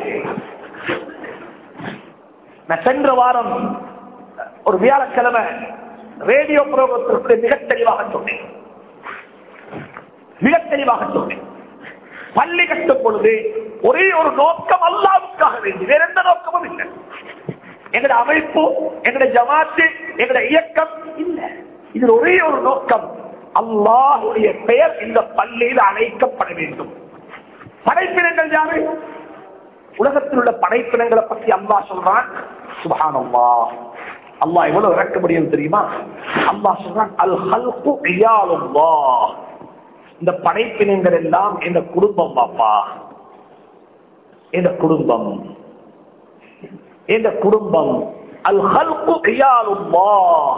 நான் சென்ற வாரம் ஒரு வியாழக்கிழமை ரேடியோ புரோகிரத்திற்கு மிக தெளிவாக சொன்னேன் மிக தெளிவாக சொன்னேன் பள்ளி கட்டும் பொழுது ஒரே ஒரு நோக்கம் அல்லாவுக்காக வேண்டி வேற எந்த நோக்கமும் இல்லை எங்கட அமைப்பு எங்கட ஜமாத்து எங்கட இயக்கம் இல்ல இது ஒரே ஒரு நோக்கம் அல்லாஹுடைய பெயர் இந்த பள்ளியில் அழைக்கப்பட வேண்டும் படைப்பினங்கள் யாரு உலகத்தில் உள்ள படைப்பினங்களை பற்றி அல்லாஹ் சொல்றான் சுபஹானல்லா அல்லாஹ் எவ்வளவு இறக்க முடியும் தெரியுமா அல்லாஹ் சொல்றான் அல் ஹல்கு இயாலுல்லாஹ் இந்த படைப்பினங்கள் எல்லாம் இந்த குடும்பம் பாப்பா இந்த குடும்பம் இந்த குடும்பம் அல் ஹல்கு இயாலுல்லாஹ்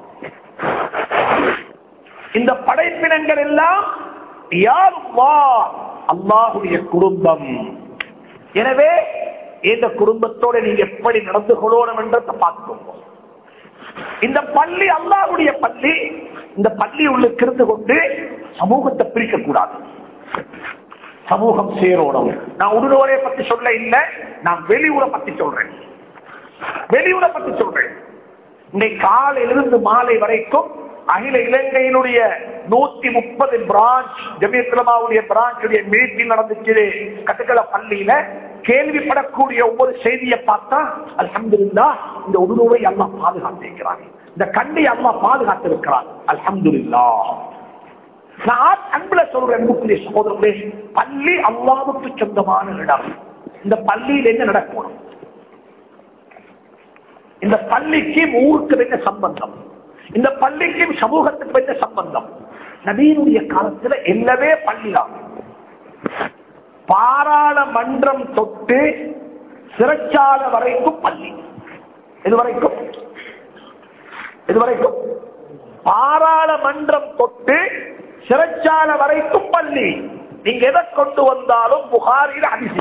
இந்த படைப்பினங்கள் எல்லாம் யாருல்லாஹ் அல்லாஹுடைய குடும்பம் எனவே இந்த குடும்பத்தோட நீங்க எப்படி நடந்து கொள்ளணும் என்றதை பார்த்துக்கோங்க இந்த பள்ளி அல்லாஹ்வுடைய பள்ளி இந்த பள்ளி உள்ளுக்கு இருந்து கொண்டு சமூகத்தை பிரிக்க கூடாது சமூகம் சேரோடும் நான் உடுநோரை பத்தி சொல்ல இல்லை நான் வெளியூரை பத்தி சொல்றேன் வெளியூரை பத்தி சொல்றேன் இன்னைக்கு காலையிலிருந்து மாலை வரைக்கும் அகில இலங்கையினுடைய நூத்தி முப்பது பிரான்ச் ஜமியத்துலமாவுடைய பிரான்ச்சுடைய மீட்டிங் நடந்துச்சு கட்டுக்கல பள்ளியில கேள்விப்படக்கூடிய ஒவ்வொரு செய்தியை பார்த்தா அல்ஹம்துலில்லா இந்த உணவை அல்லாஹ் பாதுகாத்திருக்கிறாங்க இந்த கண்டி அல்லாஹ் பாதுகாத்திருக்கிறார் அல்ஹம்துலில்லா நான் அன்புல சொல்றேன் அன்புக்குரிய சகோதரர்களே பள்ளி அல்லாவுக்கு சொந்தமான இடம் இந்த பள்ளியில் என்ன நடக்கணும் இந்த பள்ளிக்கும் ஊருக்கு என்ன சம்பந்தம் இந்த பள்ளிக்கும் சமூகத்துக்கு என்ன சம்பந்தம் நவீனுடைய காலத்துல எல்லாமே பள்ளிதான் பாராளுமன்றம் தொட்டு சிறைச்சாலை வரைக்கும் பள்ளி இது வரைக்கும் இது வரைக்கும் பாராளுமன்றம் தொட்டு சிறைச்சாலை வரைக்கும் பள்ளி நீங்க எதை கொண்டு வந்தாலும் புகாரில் அதிசி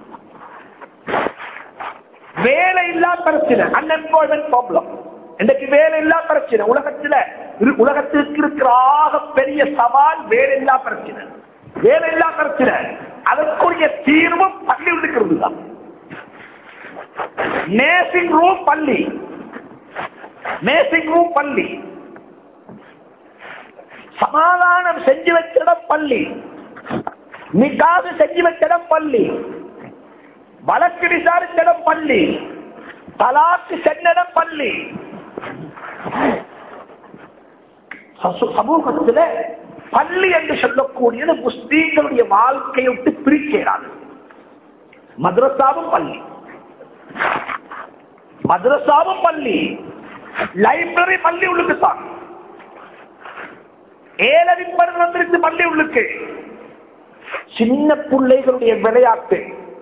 வேலை இல்லா பிரச்சனை அன்எம்ப்ளாய்மெண்ட் ப்ராப்ளம் இன்னைக்கு வேலை இல்லா பிரச்சனை உலகத்துல இரு- உலகத்திற்கு இருக்கிற ஆக பெரிய சவால் வேலை இல்லா பிரச்சனை வேலை இல்லா பிரச்சனை அதற்குரிய தீர்வும் பள்ளி இருக்கிறது தான் நேசிங் ரூம் பள்ளி நேசிங் ரூம் பள்ளி சமாதானம் செஞ்சு வச்ச இடம் பள்ளி நிக்காது செஞ்சு வச்ச இடம் பள்ளி வழக்கு விசாரிச்ச இடம் பள்ளி தலாக்கு சென்னிடம் பள்ளி சசு- சமூகத்துல பள்ளி என்று சொல்லக்கூடியது முஸ்லீம்களுடைய வாழ்க்கையை விட்டு பிரிக்கிறாங்க மദ്രസാவும் பள்ளி மദ്രസാவும் பள்ளி லைப்ரரி பள்ளி உள்ளுக்கு தான் ஏழரிப்பர் வந்திருக்கு பள்ளி உள்ளுக்கு சின்ன பிள்ளைகளுடைய விளையாட்டு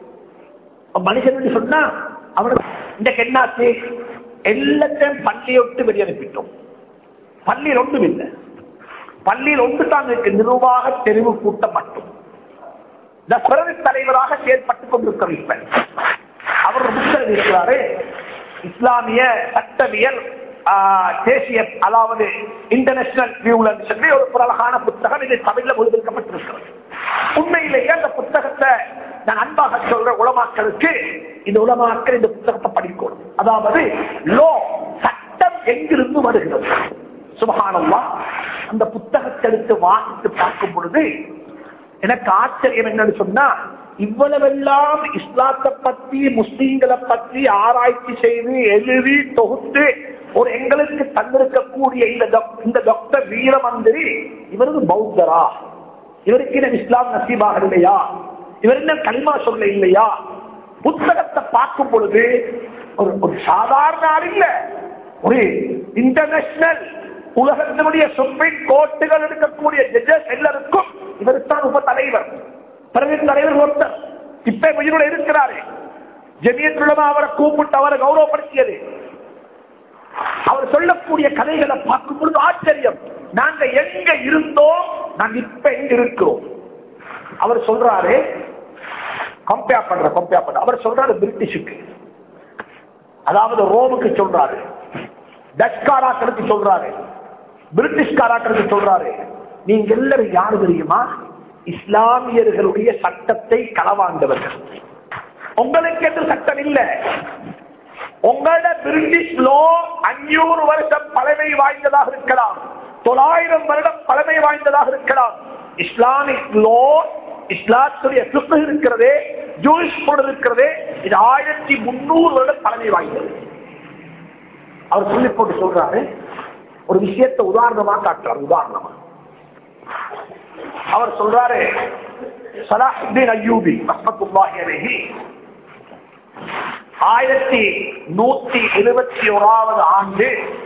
மனுஷன் சொன்னா அவனுக்கு இந்த கெண்ணாச்சு எல்லாத்தையும் பள்ளியை விட்டு வெளியனுப்பிட்டோம் பள்ளியில் ஒன்றும் இல்லை பள்ளியில் ஒன்று தான் இருக்கு நிர்வாக தெரிவு கூட்டம் மட்டும் இந்த பிறகு தலைவராக செயல்பட்டுக் கொண்டிருக்கிற இப்ப அவர் ஒரு புத்தகம் இருக்கிறாரு இஸ்லாமிய சட்டவியல் ஆ, தேசிய அதாவது இன்டர்நேஷனல் வியூல சொல்லி ஒரு ஒரு அழகான புத்தகம் இது தமிழ்ல மொழிபெயர்க்கப்பட்டிருக்கிறது உண்மையிலேயே அந்த புத்தகத்தை நான் அன்பாக சொல்ற உலமாக்களுக்கு இந்த உலமாக்கள் இந்த புத்தகத்தை படிக்கணும் அதாவது லோ சட்டம் எங்கிருந்து வருகிறது சுபகானல்லா அந்த புத்தகத்தை எடுத்து வாசித்து பார்க்கும் பொழுது எனக்கு ஆச்சரியம் என்னன்னு சொன்னா இவ்வளவெல்லாம் இஸ்லாத்தை பத்தி முஸ்லீம்களை பத்தி ஆராய்ச்சி செய்து எழுதி தொகுத்து ஒரு எங்களுக்கு தந்திருக்கக்கூடிய இந்த doc- இந்த டாக்டர் வீரமந்திரி இவருக்கு பௌத்தரா இவருக்கு என்ன இஸ்லாம் நசீபாக இல்லையா இவர் என்ன களிமா சொல்ல இல்லையா புத்தகத்தை பார்க்கும் பொழுது ஒரு ஒரு சாதாரண ஆள் இல்ல ஒரு இன்டர்நேஷனல் உலகத்தினுடைய சுப்ரீம் கோர்ட்டுகள் இருக்கக்கூடிய ஜட்ஜஸ் எல்லாருக்கும் இவருத்தான் உப தலைவர் பிறகு தலைவர் ஒருத்தர் இப்ப உயிரோட இருக்கிறாரு ஜெமியத்துலமா அவரை கூப்பிட்டு அவரை கௌரவப்படுத்தியது அவர் சொல்லக்கூடிய கதைகளை பார்க்கும் பொழுது ஆச்சரியம் நாங்க எங்க இருந்தோம் நாங்க இப்ப எங்க இருக்கிறோம் அவர் சொல்றாரு கம்பேர் பண்ற கம்பேர் பண்ற அவர் சொல்றாரு பிரிட்டிஷுக்கு அதாவது ரோமுக்கு சொல்றாரு டச்காராக்களுக்கு சொல்றாரு பிரிட்டிஷ்காராக்களுக்கு சொல்றாரு நீங்க எல்லாரும் யாரு தெரியுமா இஸ்லாமியர்களுடைய சட்டத்தை களவாண்டவர்கள் உங்களுக்கு என்று சட்டம் இல்ல உங்களோட பிரிட்டிஷ் லோ அஞ்சூறு வருஷம் பழமை வாய்ந்ததாக இருக்கலாம் தொள்ளாயிரம் வருடம் பழமை வாய்ந்ததாக இருக்கலாம் இஸ்லாமிக் லோ இஸ்லாத்துடைய சுத்து இருக்கிறதே ஜூஸ் கோட் இருக்கிறதே இது ஆயிரத்தி முன்னூறு வருடம் பழமை வாய்ந்தது அவர் சொல்லி போட்டு சொல்றாரு ஒரு விஷயத்தை உதாரணமா காட்டுறார் உதாரணமா அவர் சொல்றாரு சலாஹுddin அய்யூபி ரஹ்மத்துல்லாஹி அலைஹி ஆயிரத்தி நூத்தி எழுபத்தி ஓராவது ஆண்டு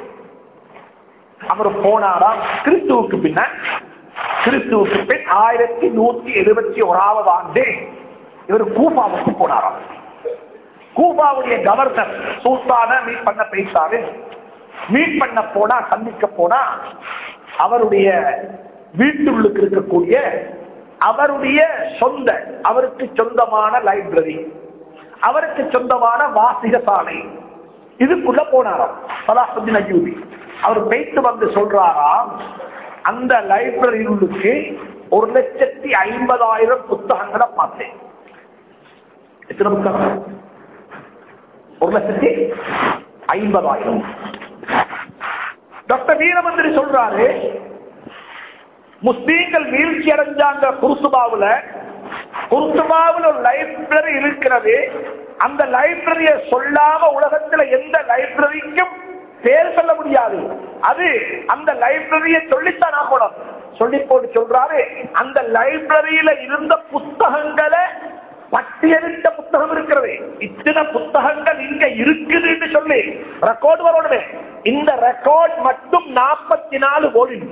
அவர் போனாராம் கிறிஸ்துவுக்கு பின்ன கிறிஸ்துவுக்கு பின் ஆயிரத்தி நூத்தி எழுபத்தி ஓராவது ஆண்டு இவர் கூபாவுக்கு போனாராம் கூபாவுடைய கவர்னர் சுல்தான மீட் பண்ண பேசாரு மீட் பண்ண போனா சந்திக்க போனா அவருடைய வீட்டுள்ளுக்கு இருக்கக்கூடிய அவருடைய சொந்த அவருக்கு சொந்தமான லைப்ரரி அவருக்கு சொந்தமான வாசிக சாலை இதுக்குள்ள போனாராம் சலாஹுddin அய்யூபி அவர் போயிட்டு வந்து சொல்றாராம் அந்த லைப்ரரிகளுக்கு ஒரு லட்சத்தி ஐம்பதாயிரம் புத்தகங்களை பார்த்தேன் எத்தனை புத்தகம் ஒரு லட்சத்தி ஐம்பதாயிரம் டாக்டர் வீரமந்திரி சொல்றாரு முஸ்லீம்கள் வீழ்ச்சி அடைஞ்சாங்க குருசுபாவுல குர்துபாவில் ஒரு லைப்ரரி இருக்கிறது அந்த லைப்ரரிய சொல்லாம உலகத்துல எந்த லைப்ரரிக்கும் பேர் சொல்ல முடியாது அது அந்த லைப்ரரியை சொல்லித்தான் ஆகணும் சொல்லி போட்டு சொல்றாரு அந்த லைப்ரரியில இருந்த புத்தகங்களை பட்டியலிட்ட புத்தகம் இருக்கிறது இத்தனை புத்தகங்கள் இங்க இருக்குதுன்னு சொல்லி ரெக்கார்ட் வரணுமே இந்த ரெக்கார்ட் மட்டும் நாற்பத்தி நாலு வோலின்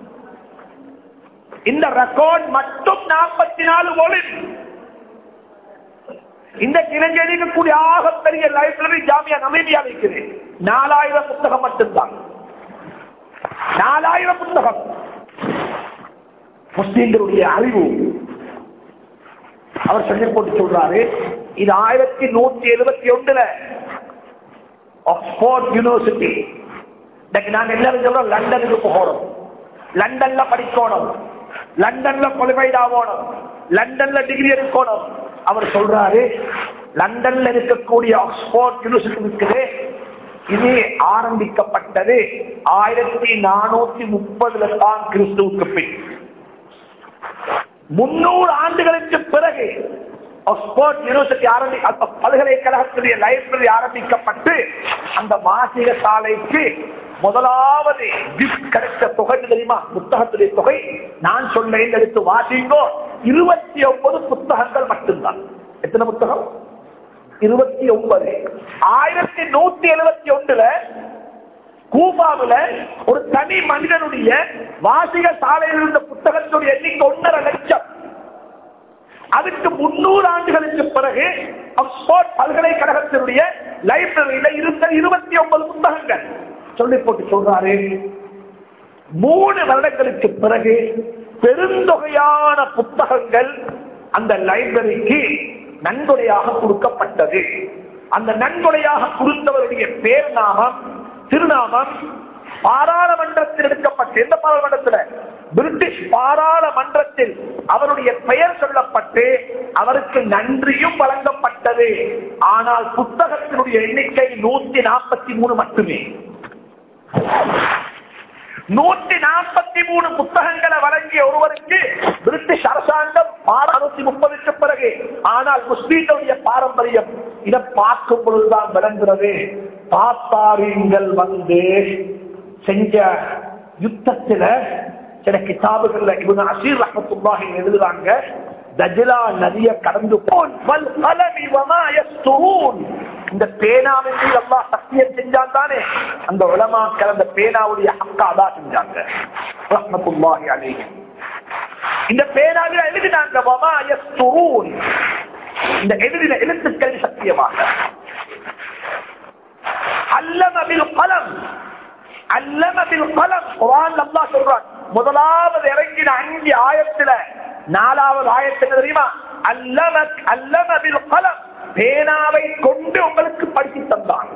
இந்த ரெக்கார்ட் மட்டும் நாற்பத்தி நாலு வோலின் இந்த இலங்கையில் கூடிய ஆகப்பெரிய லைப்ரரி ஜாமியா நமீபியா இருக்குது நாலாயிரம் புத்தகம் மட்டும்தான் நாலாயிரம் புத்தகம் முஸ்லீம்களுடைய அறிவு அவர் சொல்லி போட்டு சொல்றாரு இது ஆயிரத்தி நூத்தி எழுபத்தி ஒண்ணுல ஆக்ஸ்போர்ட் யூனிவர்சிட்டி இன்னைக்கு நாங்க எல்லாரும் சொல்றோம் லண்டனுக்கு போகணும் லண்டன்ல படிக்கணும் லண்டன்ல குவாலிஃபைட் ஆகணும் லண்டன்ல டிகிரி எடுக்கணும் அவர் சொல்றாரு லண்டன்ல இருக்கக்கூடிய ஆக்ஸ்போர்ட் யூனிவர்சிட்டி இருக்குது இது ஆரம்பிக்கப்பட்டது ஆயிரத்தி நானூத்தி முப்பதுல தான் கிறிஸ்துவுக்கு பின் முன்னூறு ஆண்டுகளுக்கு பிறகு ஆக்ஸ்போர்ட் யூனிவர்சிட்டி ஆரம்பி அந்த பல்கலைக்கழகத்துடைய லைப்ரரி ஆரம்பிக்கப்பட்டு அந்த மாசிக சாலைக்கு முதலாவது gift கிடைத்த தொகை தெரியுமா புத்தகத்துடைய தொகை நான் சொன்னேன் எடுத்து வாசிங்கோ இருபத்தி ஒன்பது புத்தகங்கள் மட்டும்தான் எத்தனை புத்தகம் இருபத்தி ஒன்பது ஆயிரத்தி நூத்தி எழுபத்தி ஒண்ணுல கூபாவில ஒரு தனி மனிதனுடைய வாசிக சாலையில் இருந்த புத்தகத்துடைய எண்ணிக்கை ஒன்றரை லட்சம் அதுக்கு முன்னூறு ஆண்டுகளுக்கு பிறகு ஆக்ஸ்போர்ட் பல்கலைக்கழகத்தினுடைய லைப்ரரியில இருந்த இருபத்தி ஒன்பது புத்தகங்கள் சொல்லி போட்டு சொல்றாரு மூணு வருடங்களுக்கு பிறகு பெருந்தொகையான புத்தகங்கள் அந்த லைப்ரரிக்கு நன்கொடையாக கொடுக்கப்பட்டது அந்த நன்கொடையாக கொடுத்தவருடைய பேர் நாமம் திருநாமம் பாராளுமன்றத்தில் எடுக்கப்பட்டு எந்த பாராளுமன்றத்தில் பிரிட்டிஷ் பாராளுமன்றத்தில் அவருடைய பெயர் சொல்லப்பட்டு அவருக்கு நன்றியும் வழங்கப்பட்டது ஆனால் புத்தகத்தினுடைய எண்ணிக்கை நூத்தி நாற்பத்தி மூணு மட்டுமே நூத்தி நாற்பத்தி மூணு புத்தகங்களை வழங்கிய ஒருவருக்கு பிரிட்டிஷ் அரசாங்கம் அறுநூத்தி முப்பதுக்கு பிறகு ஆனால் முஸ்லீம்களுடைய பாரம்பரியம் இதை பார்க்கும் பொழுதுதான் விளங்குறது தாத்தாரியங்கள் வந்து செஞ்ச யுத்தத்துல சில கிதாபுகள்ல இவங்க அசீர் ரஹமத்துல்லாஹி எழுதுறாங்க தஜிலா நதிய கடந்து போன் வல் கலமி வமா யஸ்துரூன் இந்த பேனாவின் மீது அல்லாஹ் சத்தியம் செஞ்சான் தானே அந்த உலமாக்கள் அந்த பேனாவுடைய ஹக்கா அதான் செஞ்சாங்க ரஹ்மத்துல்லாஹி அலைஹி இந்த பேனாவில் எழுதினாங்க வமா யஸ்துரூன் இந்த எழுதின எழுத்துக்கள் சத்தியமாக அல்லம பில் கலம் அல்லம பில் கலம் குர்ஆன் அல்லாஹ் சொல்றான் முதலாவது இறங்கின அஞ்சு ஆயத்துல நாலாவது ஆயத்துல தெரியுமா அல்லம அல்லம பில் கலம் பேனாவை கொண்டு உங்களுக்கு படித்து தந்தான்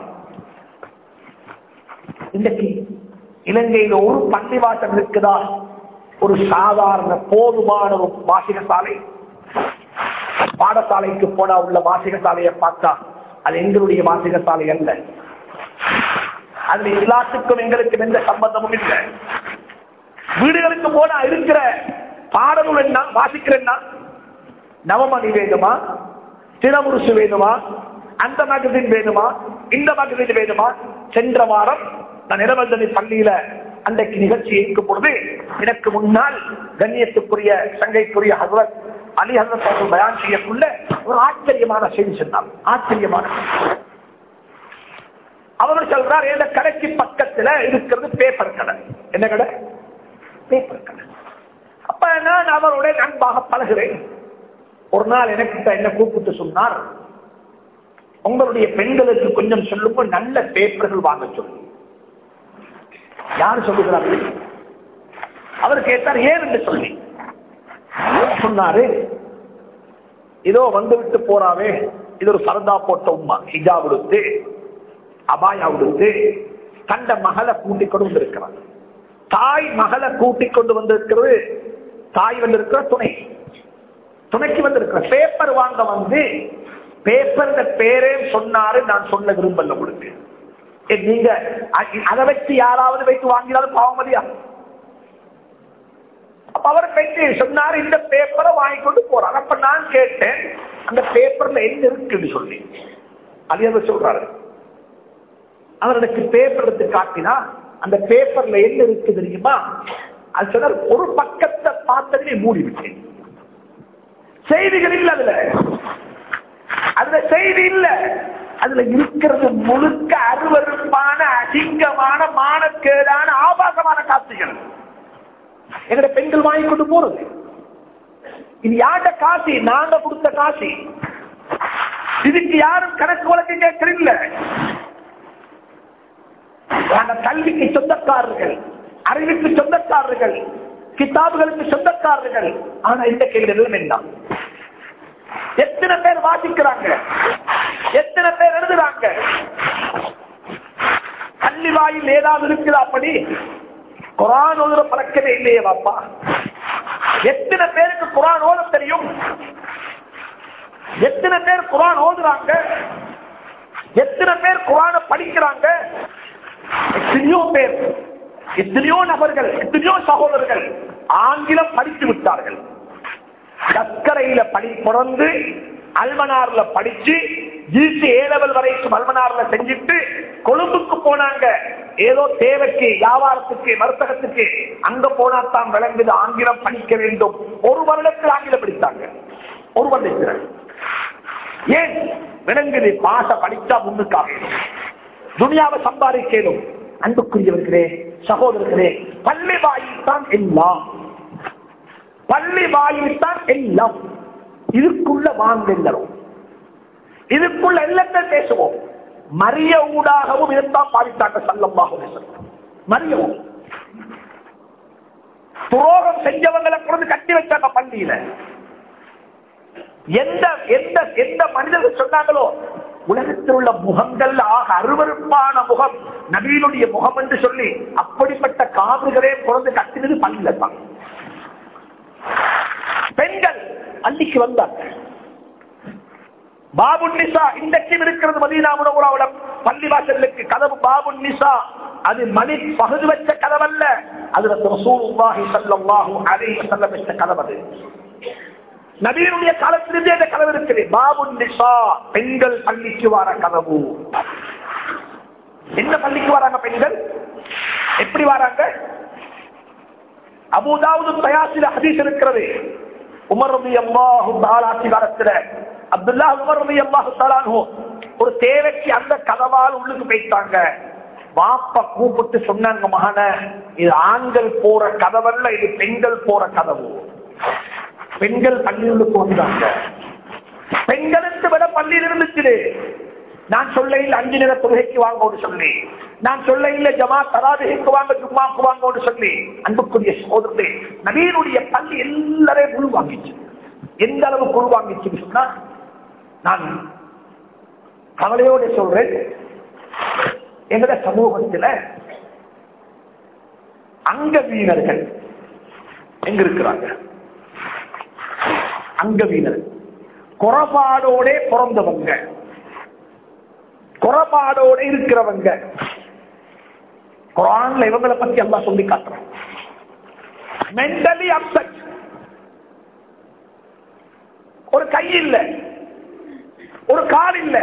இன்றைக்கு இலங்கையில் ஒரு பள்ளிவாசல் இருக்குதா ஒரு சாதாரண போதுமான ஒரு வாசிக சாலை பாடசாலைக்கு போனா உள்ள வாசிக சாலையை பார்த்தா அது எங்களுடைய வாசிக சாலை அல்ல அதுல எல்லாத்துக்கும் எங்களுக்கு எந்த சம்பந்தமும் இல்லை வீடுகளுக்கு போனா இருக்கிற பாடல் என்ன வாசிக்கிறேன்னா நவமணி வேணுமா தினமுருசு வேணுமா அந்த மேகசின் வேணுமா இந்த மேகசின் வேணுமா சென்ற வாரம் நான் நிலவந்தனி பள்ளியில அன்றைக்கு நிகழ்ச்சி இருக்கும் பொழுது எனக்கு முன்னால் கண்ணியத்துக்குரிய சங்கைக்குரிய ஹசரத் அலி ஹசரத் அவர்கள் பயான் செய்யக்குள்ள ஒரு ஆச்சரியமான செய்தி சொன்னார் ஆச்சரியமான செய்தி. அவர் சொல்றார் இந்த கடைக்கு பக்கத்துல இருக்கிறது பேப்பர் கடை என்ன கடை பேப்பர் கடை அப்ப நான் அவருடைய நண்பாக பழகிறேன் ஒரு நாள் எனக்கு என்ன கூப்பிட்டு சொன்னார் உங்களுடைய பெண்களுக்கு கொஞ்சம் சொல்லுங்க நல்ல பேப்பர்கள் வாங்க சொல்லு யார் சொல்லுகிறார்கள் அவர் கேட்டார் ஏன் என்று சொல்லி சொன்னாரு இதோ வந்து விட்டு போறாவே இது ஒரு சரதா போட்ட உமா ஹிஜா கொடுத்து அபாயா கொடுத்து கண்ட மகளை கூட்டிக் கொண்டு வந்திருக்கிறார் தாய் மகளை கூட்டிக் கொண்டு வந்திருக்கிறது தாய் வந்திருக்கிற துணை துணைக்கு வந்திருக்கிற பேப்பர் வாங்க வந்து பேப்பர் பேரே சொன்னாரு நான் சொல்ல விரும்பல உங்களுக்கு ஏ, நீங்க அ- அதை வச்சு யாராவது வைத்து வாங்கினாலும் பாவம் இல்லையா அப்ப அவர் போயிட்டு சொன்னாரு இந்த பேப்பரை வாங்கி கொண்டு போறார் அப்ப நான் கேட்டேன் அந்த பேப்பர்ல என்ன இருக்குன்னு சொல்லி அது என்ன சொல்றாரு அவர் எனக்கு பேப்பர் எடுத்து காட்டினா அந்த பேப்பர்ல என்ன இருக்கு தெரியுமா அது சொன்னார் ஒரு பக்கத்தை பார்த்ததே மூடி விட்டேன் செய்திகள் இல்ல அதுல அதுல செய்தி இல்ல அதுல இருக்கிறது முழுக்க அருவருப்பான அசிங்கமான மானக்கேடான ஆபாசமான காட்சிகள் எங்கட பெண்கள் வாங்கி கொண்டு போறது இது யார்ட காசி நாங்க கொடுத்த காசி இதுக்கு யாரும் கணக்கு வழக்கு கேட்கறில்ல நாங்க கல்விக்கு சொந்தக்காரர்கள் அறிவுக்கு சொந்தக்காரர்கள் கிதாபுகளுக்கு சொந்தக்காரர்கள் ஆனா இந்த கேள்வி என்ன எத்தனை பேர் வாசிக்கிறாங்க எத்தனை பேர் எழுதுறாங்க பள்ளி வாயில் ஏதாவது இருக்குதா அப்படி குரான் ஓதுற பழக்கமே இல்லையே பாப்பா எத்தனை பேருக்கு குரான் ஓத தெரியும் எத்தனை பேர் குரான் ஓதுறாங்க எத்தனை பேர் குரான படிக்கிறாங்க எத்தனையோ பேர் எத்தனையோ நபர்கள் எத்தனையோ சகோதரர்கள் ஆங்கிலம் படித்து விட்டார்கள் சர்க்கரையில படி பிறந்து அல்மனார்ல படிச்சு ஜிசி ஏ லெவல் வரைக்கும் அல்மனார்ல செஞ்சுட்டு கொழும்புக்கு போனாங்க ஏதோ தேவைக்கு வியாபாரத்துக்கு வர்த்தகத்துக்கு அங்க போனா தான் விளங்குது ஆங்கிலம் படிக்க வேண்டும் ஒரு வருடத்தில் ஆங்கிலம் படித்தாங்க ஒரு வருடத்தில் ஏன் விளங்குது பாச படிச்சா முன்னுக்காக துனியாவை சம்பாதிக்கணும் அன்புக்குரியவர்களே சகோதரர்களே பள்ளி வாயில் தான் எல்லாம் பள்ளி வாயில் தான் எல்லாம் இதுக்குள்ள வாங்க எல்லாரும் இதுக்குள்ள எல்லாத்தையும் பேசுவோம் மரிய ஊடாகவும் இதைத்தான் பாதித்தாங்க சல்லமாக மரியவும் துரோகம் செஞ்சவங்களை கொண்டு கட்டி வச்சாங்க பள்ளியில எந்த எந்த எந்த மனிதர்கள் சொன்னாங்களோ உலகத்தில் உள்ள முகங்கள் ஆக அருவருப்பான முகம் நபீனுடைய முகம் என்று சொல்லி அப்படிப்பட்ட காதுகளே குழந்தை கட்டினது பள்ளியில தான் பெண்கள் அன்னைக்கு வந்தாங்க பாபு நிசா இன்றைக்கும் இருக்கிறது மதீனா முனவுராவோட பள்ளிவாசலுக்கு கதவு பாபு நிசா அது மணி பகுதி வச்ச கதவல்ல அது ரசூலுல்லாஹி ஸல்லல்லாஹு அலைஹி வஸல்லம் வச்ச கதவு அது நபீனுடைய காலத்திலிருந்தே இந்த கதவு இருக்குது பாபு நிசா பெண்கள் பள்ளிக்கு வர கதவு என்ன பள்ளிக்கு வராங்க பெண்கள் எப்படி வராங்க அபுதாவது தயாசில ஹதீஸ் இருக்கிறது உமர் ரபி அல்லாஹு தாலாட்சி காலத்துல அப்துல்லா உமர் ரபி அல்லாஹு தாலானு ஒரு தேவைக்கு அந்த கதவால் உள்ளுக்கு போயிட்டாங்க பாப்ப கூப்பிட்டு சொன்னாங்க மகன இது ஆண்கள் போற கதவல்ல இது பெண்கள் போற கதவு பெண்கள் பள்ளியுள்ளுக்கு வந்தாங்க பெண்களுக்கு விட பள்ளியில் இருந்துச்சு நான் சொல்ல இல்ல அஞ்சு நேர தொழுகைக்கு வாங்க சொல்லி நான் சொல்ல இல்ல ஜமா தராதுகைக்கு வாங்க ஜும்மாக்கு வாங்க சொல்லி அன்புக்குரிய சோதரே நவீனுடைய பள்ளி எல்லாரையும் குழு வாங்கிச்சு எந்த அளவு குழு வாங்கிச்சு சொன்னா நான் கவலையோட சொல்றேன் எங்கட சமூகத்துல அங்க வீணர்கள் எங்க இருக்கிறாங்க அங்க வீணர் குறபாடோட பிறந்தவங்க குறபாடோட இருக்கிறவங்க குரான்ல இவங்களை பத்தி எல்லாம் சொல்லி காட்டுறேன் மென்டலி அப்செட் ஒரு கை இல்ல ஒரு கால் இல்ல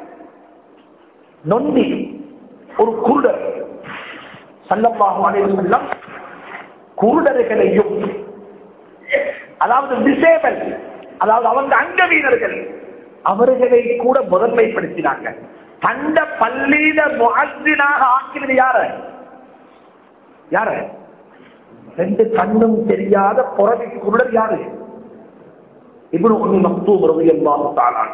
நொண்டி ஒரு குருடர் சல்லமாக அனைவரும் குருடர்களையும் அதாவது டிசேபிள் அதாவது அவங்க அங்கவீனர்கள் அவர்களை கூட முதன்மைப்படுத்தினாங்க கண்ட பள்ளியில முகத்தினாக ஆக்கினது யார யார ரெண்டு கண்ணும் தெரியாத புறவி குருடர் யாரு இப்படி ஒண்ணு மக்தூபுறது எல்லாத்தாலான்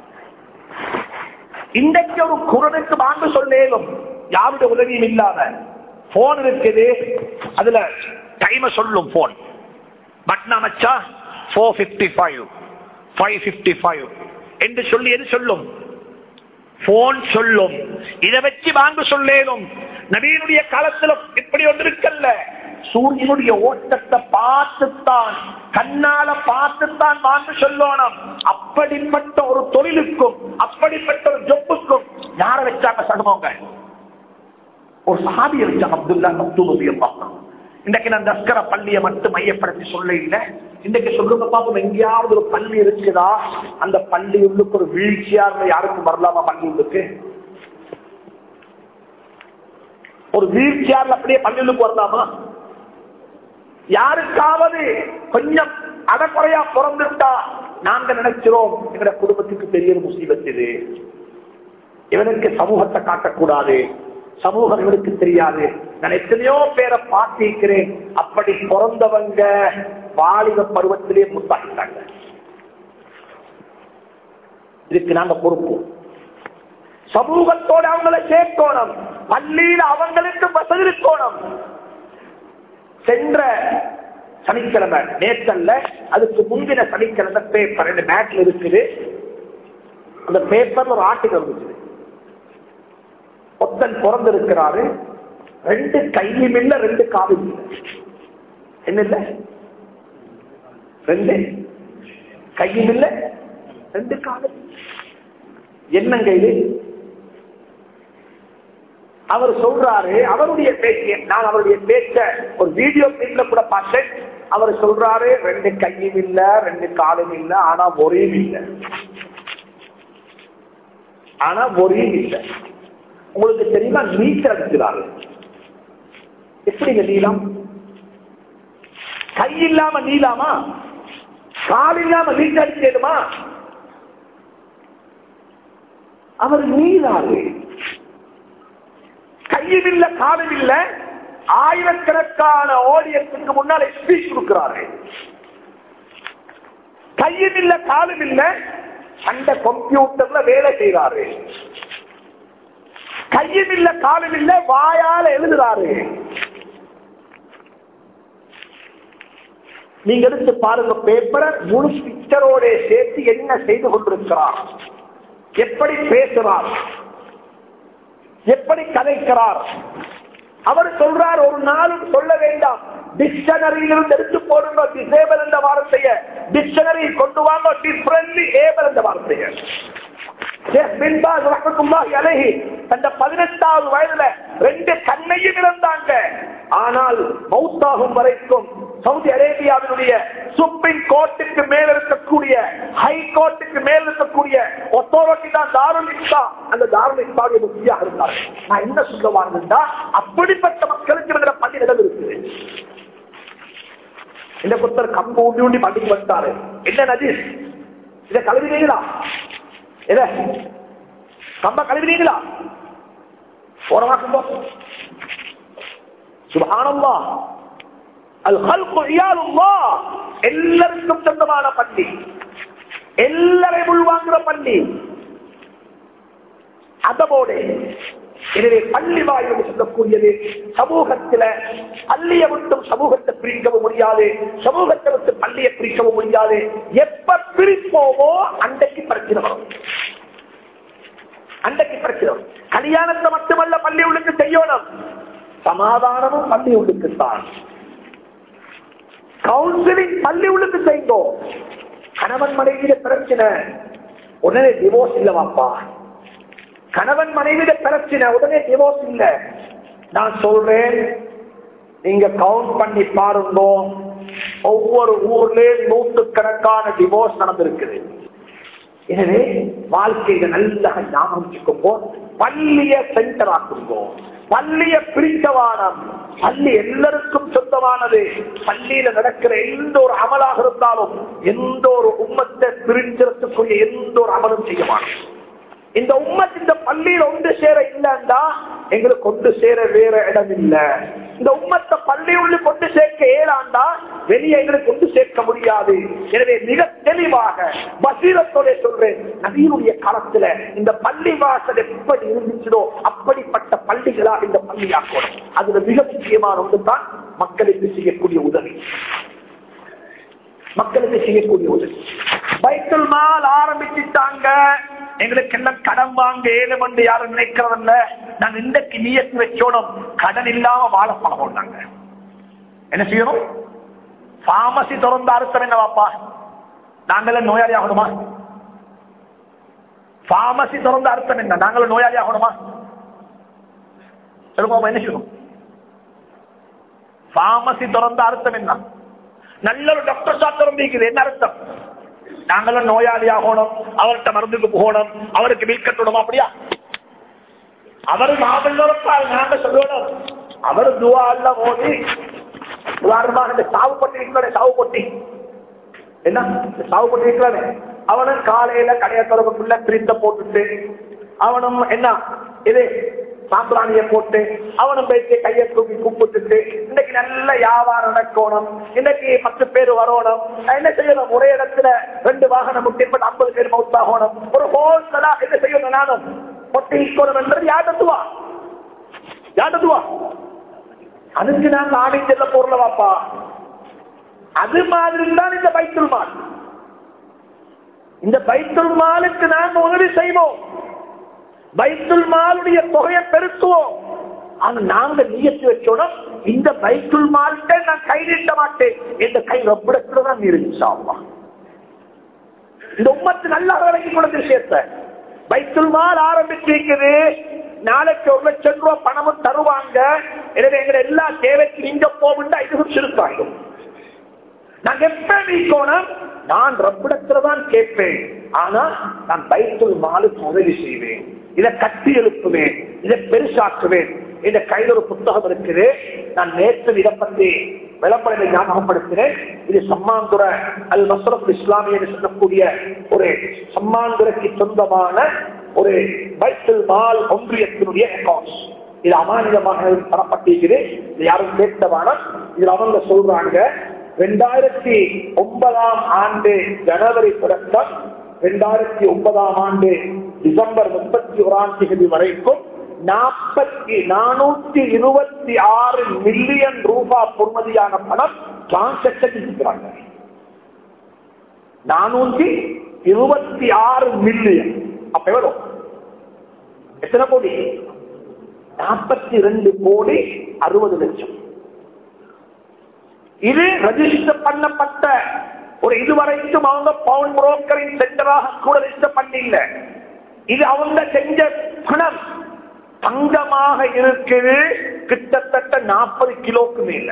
இன்றைக்கு ஒரு குரலுக்கு வாங்க சொல்லேலும் யாருடைய உதவியும் இல்லாத போன் இருக்குது அதுல டைம சொல்லும் போன் பட்னா மச்சா four fifty five five fifty five என்று சொல்லி எது சொல்லும் போன் சொல்லும் இதை வச்சு வாங்க சொல்லேனும் நவீனுடைய காலத்துல இப்படி ஒன்று இருக்கல்ல சூரியனுடைய ஓட்டத்தை பார்த்துத்தான் கண்ணால பார்த்துத்தான் வாங்க சொல்லணும் அப்படிப்பட்ட ஒரு தொழிலுக்கும் அப்படிப்பட்ட ஒரு ஜொப்புக்கும் யார வச்சாங்க சகமங்க ஒரு சாதியை வச்சாங்க அப்துல்லா மக்தூபி இன்றைக்கு நான் தஸ்கர பள்ளியை மட்டும் மையப்படுத்தி சொல்ல இல்லை இன்றைக்கு சொல்லுங்க பாப்போம் எங்கேயாவது ஒரு பள்ளி இருக்குதா அந்த பள்ளி உள்ளுக்கு ஒரு வீழ்ச்சியார்ல யாருக்கும் வரலாமா பள்ளி உள்ளுக்கு ஒரு வீழ்ச்சியார்ல அப்படியே பள்ளி உள்ளுக்கு வரலாமா யாருக்காவது கொஞ்சம் அடக்குறையா பிறந்துட்டா நாங்க நினைக்கிறோம் எங்க குடும்பத்துக்கு பெரிய ஒரு முசீபத் இது இவனுக்கு சமூகத்தை காட்டக்கூடாது சமூகம் இவனுக்கு தெரியாது நான் எத்தனையோ பேரை பார்த்திருக்கிறேன் அப்படி பிறந்தவங்க வாலிப பருவத்திலே முத்தாகிட்டாங்க இதுக்கு நாங்க பொறுப்பு சமூகத்தோட அவங்களை சேர்க்கணும் பள்ளியில அவங்களுக்கு வசதி இருக்கணும் சென்ற சனிக்கிழமை நேற்றல்ல அதுக்கு முந்தின சனிக்கிழமை பேப்பர் ரெண்டு மேட்ல இருக்குது அந்த பேப்பர்ல ஒரு ஆர்டிகல் இருந்துச்சு ஒத்தன் பிறந்திருக்கிறாரு ரெண்டு கையும் இல்ல ரெண்டு காலும் இல்ல என்ன இல்ல ரெண்டு கையும் இல்ல ரெண்டு காலும் என்னங்க இது அவர் சொல்றாரு அவருடைய பேச்சு நான் அவருடைய பேச்ச ஒரு வீடியோ கிளிப்ல கூட பார்த்தேன் அவர் சொல்றாரு ரெண்டு கையும் இல்ல ரெண்டு காலும் இல்ல ஆனா ஒரே இல்ல ஆனா ஒரே இல்ல உங்களுக்கு தெரியுமா நீச்சல் அடிக்கிறாரு எப்படிங்க நீளம் கை இல்லாம நீளாமா கால் இல்லாம நீச்சல் அடிக்கணுமா அவர் நீளாரு கையும் இல்ல காலும் இல்ல ஆயிரக்கணக்கான ஆடியன்ஸுக்கு முன்னால ஸ்பீச் கொடுக்கிறாரு கையும் இல்ல காலும் இல்ல அந்த கம்ப்யூட்டர்ல வேலை செய்யறாரு கையும் இல்ல காலும் இல்ல வாயால எழுதுறாரு நீங்க எடுத்து பாருங்க பேப்பரை முழு பிக்சரோட சேர்த்து என்ன செய்து கொண்டிருக்கிறார் எப்படி பேசுறார் எப்படி கதைக்கிறார் அவர் சொல்றார் ஒரு நாளும் சொல்ல வேண்டாம் டிக்ஷனரியிலிருந்து எடுத்து போடுங்க டிசேபிள் என்ற வார்த்தைய டிக்ஷனரி கொண்டு வாங்க டிஃபரன்ட்லி ஏபிள் என்ற வார்த்தைய தந்த பதினெட்டாவது வயதுல ரெண்டு கண்ணையும் இழந்தாங்க ஆனால் மௌத்தாகும் வரைக்கும் சவுதி அரேபியாவினுடைய சுப்ரீம் கோர்ட்டுக்கு மேல் இருக்கக்கூடிய ஹை கோர்ட்டுக்கு மேல் இருக்கக்கூடிய ஒத்தோரட்டி தான் தாருல் இஸ்லா அந்த தாருல் இஸ்லாவுடைய முக்கியாக இருந்தார் நான் என்ன சொல்ல வாழ்ந்தா அப்படிப்பட்ட மக்களுக்கு இருக்கிற பள்ளி நிலம் இருக்குது இந்த புத்தர் கம்பு ஊண்டி ஊண்டி பள்ளிக்கு வந்தாரு என்ன நதீஸ் இதை கழுவினீங்களா எத கம்ப கழுவினீங்களா போறவாக்கும்போ சுபானம்மா அல் ஹல்கு இயாலுல்லா எல்லாருக்கும் சொந்தமான பள்ளி எல்லாரையும் உள்வாங்குற பள்ளி அதவோடு எனவே பள்ளி வாயில் சொல்லக்கூடியது சமூகத்தில பள்ளியை விட்டும் சமூகத்தை பிரிக்கவும் முடியாது சமூகத்தை விட்டு பள்ளியை பிரிக்கவும் முடியாது எப்ப பிரிப்போமோ அன்றைக்கு பிரச்சனை வரும் அன்றைக்கு பிரச்சனை வரும். கல்யாணத்தை மட்டுமல்ல பள்ளி உள்ளுக்கு செய்யணும் சமாதானமும் பள்ளி உள்ளுக்குத்தான் கவுன்சிலிங் பள்ளி உள்ளுக்கு செய்தோ கணவன் மனைவியில பிரச்சனை உடனே டிவோர்ஸ் இல்ல வாப்பா கணவன் மனைவியில பிரச்சனை உடனே டிவோர்ஸ் இல்ல நான் சொல்றேன் நீங்க கவுண்ட் பண்ணி பாருங்க ஒவ்வொரு ஊர்லயும் நூற்றுக்கணக்கான டிவோர்ஸ் நடந்திருக்குது எனவே வாழ்க்கையில நல்லா ஞாபகம் வச்சுக்கோங்க பள்ளிய சென்டர் ஆக்குங்கோ பள்ளிய பிரிக்கவானம் பள்ளி எல்லாருக்கும் சொந்தமானது பள்ளியில நடக்கிற எந்த ஒரு அமலாக இருந்தாலும் எந்த ஒரு உம்மத்தை பிரிஞ்சிடத்துக்குரிய எந்த ஒரு அமலும் செய்யவானம் இந்த உம்மத் இந்த பள்ளியில ஒன்று சேர இல்லைன்னா எங்களுக்கு கொண்டு சேர வேற இடம் இல்ல இந்த உம்மத்தை பள்ளி உள்ள கொண்டு சேர்க்க ஏழாண்டா வெளியே எங்களுக்கு கொண்டு சேர்க்க முடியாது எனவே மிக தெளிவாக பசீரத்தோட சொல்றேன் நவீனுடைய காலத்துல இந்த பள்ளி வாசல் எப்படி இருந்துச்சோ அப்படிப்பட்ட பள்ளிகளாக இந்த பள்ளியாக்கணும் அதுல மிக முக்கியமான ஒன்றுதான் மக்களுக்கு செய்யக்கூடிய உதவி மக்களுக்கு செய்யக்கூடிய உதவி பைத்தல் மால் ஆரம்பிச்சுட்டாங்க எங்களுக்கு எல்லாம் கடன் வாங்க ஏழு மண்டு யாரும் நினைக்கிறதில்ல நாங்க இன்றைக்கு நீயத்து வச்சோடும் கடன் இல்லாம வாழ பணம் நாங்க என்ன செய்யணும் பாமசி திறந்த அர்த்தம் என்ன வாப்பா நாங்கள நோயாளி ஆகணுமா பாமசி திறந்த அர்த்தம் என்ன நாங்களும் நோயாளி ஆகணுமா சொல்லுமா என்ன செய்யணும் பார்மசி திறந்த அர்த்தம் என்ன நல்ல ஒரு டாக்டர் ஷாப் திறந்திருக்குது என்ன அர்த்தம் நாங்களும் நோயாளி ஆகணும் அவர்கிட்ட மருந்துக்கு போகணும் அவருக்கு பில் கட்டணும் அப்படியா அவர் மாவட்டப்பால் நாங்க சொல்லணும் அவர் துவா அல்ல மோதி உதாரணமாக இந்த சாவு பொட்டி இருக்கிற சாவு பொட்டி என்ன இந்த சாவு பொட்டி இருக்கிறானே அவனும் காலையில கடைய தொடர்புக்குள்ள பிரிந்த போட்டுட்டு அவனும் என்ன இது சாம்பிராணிய போட்டு அவனும் போயிட்டு கையை தூக்கி கும்பிட்டுட்டு இன்னைக்கு நல்ல வியாபாரம் நடக்கணும் இன்னைக்கு பத்து பேர் வரணும் நான் என்ன செய்யணும் ஒரே இடத்துல ரெண்டு வாகனம் முட்டிப்பட்டு ஐம்பது பேர் மவுத்தாகணும் ஒரு ஹோல்சலா என்ன செய்யணும் நானும் பொட்டி இருக்கணும் என்றது யாட்டத்துவா யாட்டத்துவா அதுக்கு நாங்க ஆடை செல்ல பொருளை வாப்பா அது மாதிரி தான் இந்த பைத்துல் மால் இந்த பைத்துல் மாலுக்கு நாங்க உதவி செய்வோம் பைத்துல் மாலுடைய தொகையை பெருக்குவோம் ஆனா நாங்க நியத்து வச்சோட இந்த பைத்துல் மால்கிட்ட நான் கை நீட்ட மாட்டேன் இந்த கை ரப்பிடத்துல தான் இருந்துச்சா இந்த உம்மத்து நல்லா விளங்கி கொடுத்த விஷயத்த பைத்துல் மால் ஆரம்பிச்சிருக்குது நாளைக்கு ஒரு லட்சம் ரூபாய் பணமும் தருவாங்க எனவே எங்க எல்லா தேவைக்கு நீங்க போகுண்டா இது சுருக்காயிடும் நாங்க எப்ப நீக்கோணும் நான் ரப்பிடத்துல தான் கேட்பேன் ஆனா நான் பைத்துல் மாலுக்கு உதவி செய்வேன் இதை கட்டி எழுப்புவேன் இதை பெருசாக்குவேன் இந்த கையில் ஒரு புத்தகம் இருக்குது நான் நேற்று இதை பற்றி விளம்பரத்தை ஞாபகப்படுத்தினேன் இது சம்மாந்துர அல் மசரப் இஸ்லாமிய என்று சொல்லக்கூடிய ஒரு சம்மாந்துரைக்கு சொந்தமான ஒரு பைத்துல் மால் ஒன்றியத்தினுடைய அக்கௌண்ட்ஸ் இது அமானிதமாக தரப்பட்டிருக்குது இது யாரும் கேட்டவான இதுல அவங்க சொல்றாங்க ரெண்டாயிரத்தி ஒன்பதாம் ஆண்டு ஜனவரி தொடக்கம் ரெண்டாயிரத்தி ஒன்பதாம் ஆண்டு டிசம்பர் முப்பத்தி ஓராம் தேதி வரைக்கும் நாற்பத்தி நானூத்தி இருபத்தி ஆறு மில்லியன் ரூபாய் பொறுமதியான பணம் டிரான்சாக்சன் இருக்கிறாங்க நானூத்தி இருபத்தி ஆறு மில்லியன் அப்ப எவ்வளவு எத்தனை கோடி நாற்பத்தி ரெண்டு கோடி அறுபது லட்சம் இது ரெஜிஸ்டர் பண்ணப்பட்ட ஒரு இதுவரைக்கும் அவங்க பவுன் புரோக்கரின் சென்டராக கூட ரெஜிஸ்டர் பண்ணல இது அவங்க செஞ்ச பணம் தங்கமாக இருக்குது கிட்டத்தட்ட நாற்பது கிலோக்கு மேல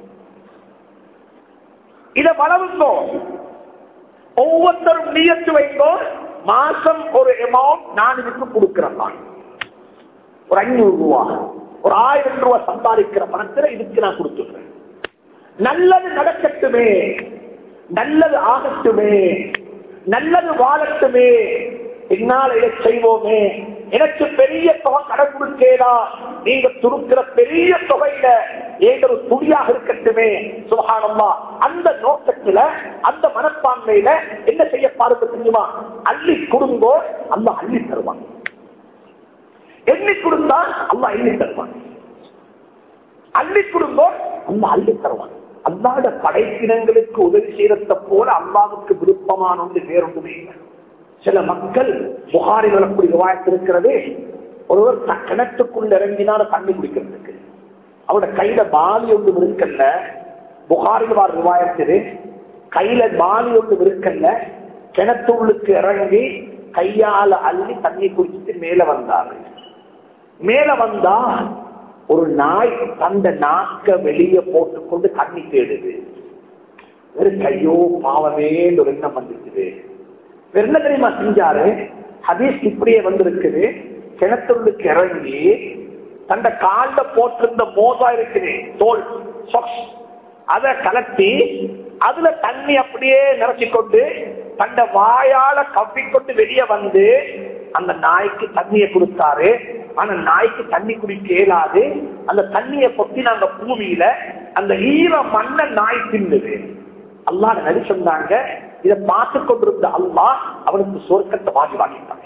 இத வளவுங்கோ ஒவ்வொருத்தரும் நியத்து வைங்கோ மாசம் ஒரு அமௌண்ட் நான் இதுக்கு கொடுக்கிறேன் ஒரு ஐநூறு ரூபா ஒரு ஆயிரம் ரூபாய் சம்பாதிக்கிற பணத்துல இதுக்கு நான் கொடுத்துடுறேன் நல்லது நடக்கட்டுமே நல்லது ஆகட்டுமே நல்லது வாழட்டுமே என்னால் இதை செய்வோமே எனக்கு பெரிய தொகை கடன் கொடுக்கேதா நீங்க துருக்கிற பெரிய தொகையில ஏங்க ஒரு துணியாக இருக்கட்டுமே சுகானம்மா அந்த நோக்கத்துல அந்த மனப்பான்மையில என்ன செய்ய பாருங்க தெரியுமா அள்ளி கொடுங்கோ அல்ல அள்ளி தருவான் எண்ணி கொடுத்தா அல்ல எண்ணி தருவான் அள்ளி கொடுங்கோ அல்ல அள்ளி தருவான் அல்லாத படைப்பினங்களுக்கு உதவி செய்யறத போல அல்லாவுக்கு விருப்பமான ஒன்று வேறொன்றுமே இல்லை சில மக்கள் புகாரில் வரக்கூடிய வாய்ப்பு இருக்கிறது ஒருவர் த- கிணற்றுக்குள்ள இறங்கினால தண்ணி குடிக்கிறதுக்கு அவரோட கையில பாலி ஒன்று இருக்கல்ல புகாரில் வார ரிவாயத்திரு கையில பாலி ஒன்று இருக்கல்ல கிணத்துள்ளுக்கு இறங்கி கையால அள்ளி தண்ணி குடிச்சிட்டு மேல வந்தாரு மேல வந்தா ஒரு நாய் தந்த நாக்க வெளியே போட்டுக்கொண்டு தண்ணி தேடுது ஒரு கையோ பாவமே ஒரு எண்ணம் வந்துருக்குது வேற என்ன தெரியுமா செஞ்சாரு ஹதீஸ் இப்படியே வந்திருக்குது கிணத்துள்ளுக்கு இறங்கி தந்த கால்ல போட்டிருந்த மோசா இருக்குது தோல் socks. அத கலட்டி அதுல தண்ணி அப்படியே நிரச்சிக்கொண்டு தந்த வாயால கவ்விக்கொண்டு வெளியே வந்து அந்த நாய்க்கு தண்ணியை கொடுத்தாரு ஆனா நாய்க்கு தண்ணி குடிக்க இயலாது அந்த தண்ணியை கொத்தி நாங்க பூமியில அந்த ஈர மண்ண நாய் தின்னுது அல்லாஹ் நடி சொன்னாங்க இதை பார்த்து கொண்டிருந்த அல்லாஹ் அவனுக்கு சொர்க்கத்தை வாங்கி வாங்கிட்டாங்க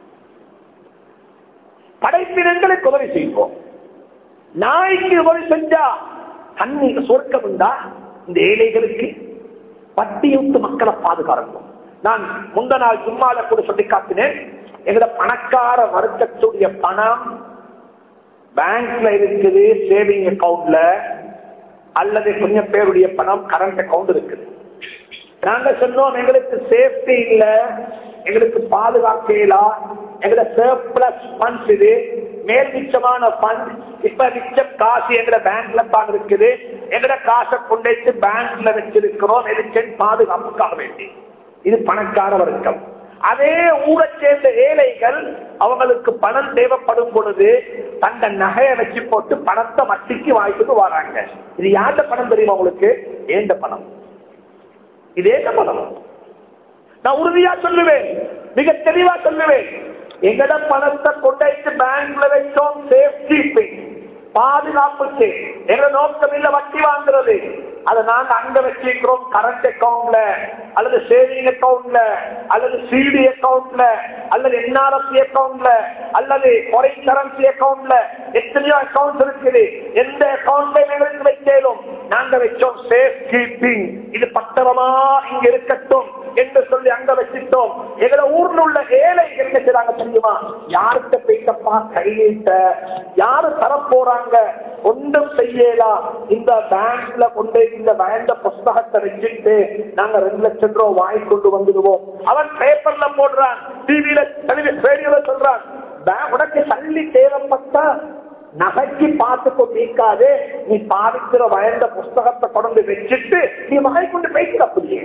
படைப்பினங்களுக்கு உதவி செய்வோம் நாய்க்கு உதவி செஞ்சா தண்ணி சொர்க்கம் உண்டா இந்த ஏழைகளுக்கு பட்டியுட்டு மக்களை பாதுகாக்கணும் நான் முந்த நாள் சும்மால கூட சொல்லி காட்டினேன் எங்களோட பணக்கார வர்க்கத்துடைய பணம் பேங்க்ல இருக்குது சேவிங் அக்கவுண்ட்ல அல்லது கொஞ்சம் பேருடைய பணம் கரண்ட் அக்கவுண்ட் இருக்குது நாங்க சொன்னோம் எங்களுக்கு சேஃப்டி இல்ல எங்களுக்கு பாதுகாக்கலாம் எங்களோட சர்பிளஸ் ஃபண்ட்ஸ் இது மேல் மிச்சமான பண்ட் இப்ப மிச்சம் காசு எங்கட பேங்க்ல தான் இருக்குது எங்கட காசை கொண்டு பேங்க்ல வச்சிருக்கிறோம் எதுக்கு பாதுகாப்புக்காக வேண்டி இது பணக்கார வர்க்கம் அதே ஊரை சேர்ந்த ஏழைகள் அவங்களுக்கு பணம் தேவைப்படும் பொழுது தங்க நகையை வச்சு போட்டு பணத்தை மட்டிக்கு வாங்கிட்டு வராங்க இது யார்ட பணம் தெரியுமா உங்களுக்கு ஏந்த பணம் இது ஏந்த பணம் நான் உறுதியா சொல்லுவேன் மிக தெளிவா சொல்லுவேன் எங்கட பணத்தை கொண்டு பேங்க்ல வச்சோம் சேஃப் கீப்பிங் பாதுகாப்புக்கு எங்க நோக்கம் இல்ல வட்டி வாங்குறது அதை நாங்க அங்க வச்சிருக்கிறோம் கரண்ட் அக்கவுண்ட்ல அல்லது சேவிங் அக்கவுண்ட்ல அல்லது சிடி அக்கவுண்ட்ல அல்லது என்ஆர்எஸ்சி அக்கவுண்ட்ல அல்லது ஃபாரின் கரன்சி அக்கவுண்ட்ல எத்தனையோ அக்கவுண்ட் இருக்குது எந்த அக்கவுண்ட்ல எங்களுக்கு வைக்கலும் நாங்க வச்சோம் சேஃப் கீப்பிங் இது பத்திரமா இங்க இருக்கட்டும் என்று சொல்லி அங்க வச்சிட்டோம் எங்களை ஊர்ல உள்ள ஏழைகள் என்ன செய்றாங்க தெரியுமா யார்கிட்ட போயிட்டப்பா கையிட்ட யாரு தரப்போறாங்க ஒன்றும் செய்யலாம் இந்த பேங்க்ல கொண்டு இந்த வேண்ட புஸ்தகத்தை வச்சுட்டு நாங்க ரெண்டு லட்சம் ரூபாய் வாங்கி கொண்டு வந்துடுவோம் அவன் பேப்பர்ல போடுறான் டிவியில ரேடியோல சொல்றான் "பே- உனக்கு தள்ளி தேவைப்பட்டா நகைக்கு பார்த்து கொண்டிருக்காது நீ பாவிக்கிற வயந்த புஸ்தகத்தை கொண்டு வச்சுட்டு நீ வாங்கி கொண்டு பேசுற அப்படியே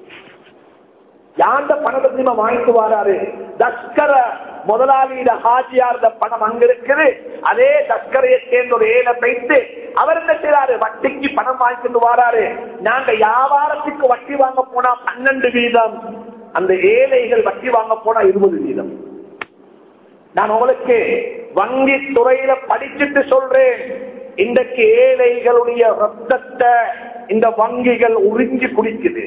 யாண்ட பணத்தை திரும்ப வாங்கிட்டு வராரு தஸ்கர முதலாளியிட ஹாஜியார்த பணம் அங்க இருக்குது அதே தஸ்கரையை சேர்ந்த ஒரு ஏழை வைத்து அவர் என்ன செய்யறாரு வட்டிக்கு பணம் வாங்கிட்டு வராரு நாங்க வியாபாரத்துக்கு வட்டி வாங்க போனா பன்னெண்டு வீதம் அந்த ஏழைகள் வட்டி வாங்க போனா இருபது வீதம் நான் உங்களுக்கு வங்கி துறையில படிச்சுட்டு சொல்றேன் இன்றைக்கு ஏழைகளுடைய ரத்தத்தை இந்த வங்கிகள் உறிஞ்சி குடிக்குது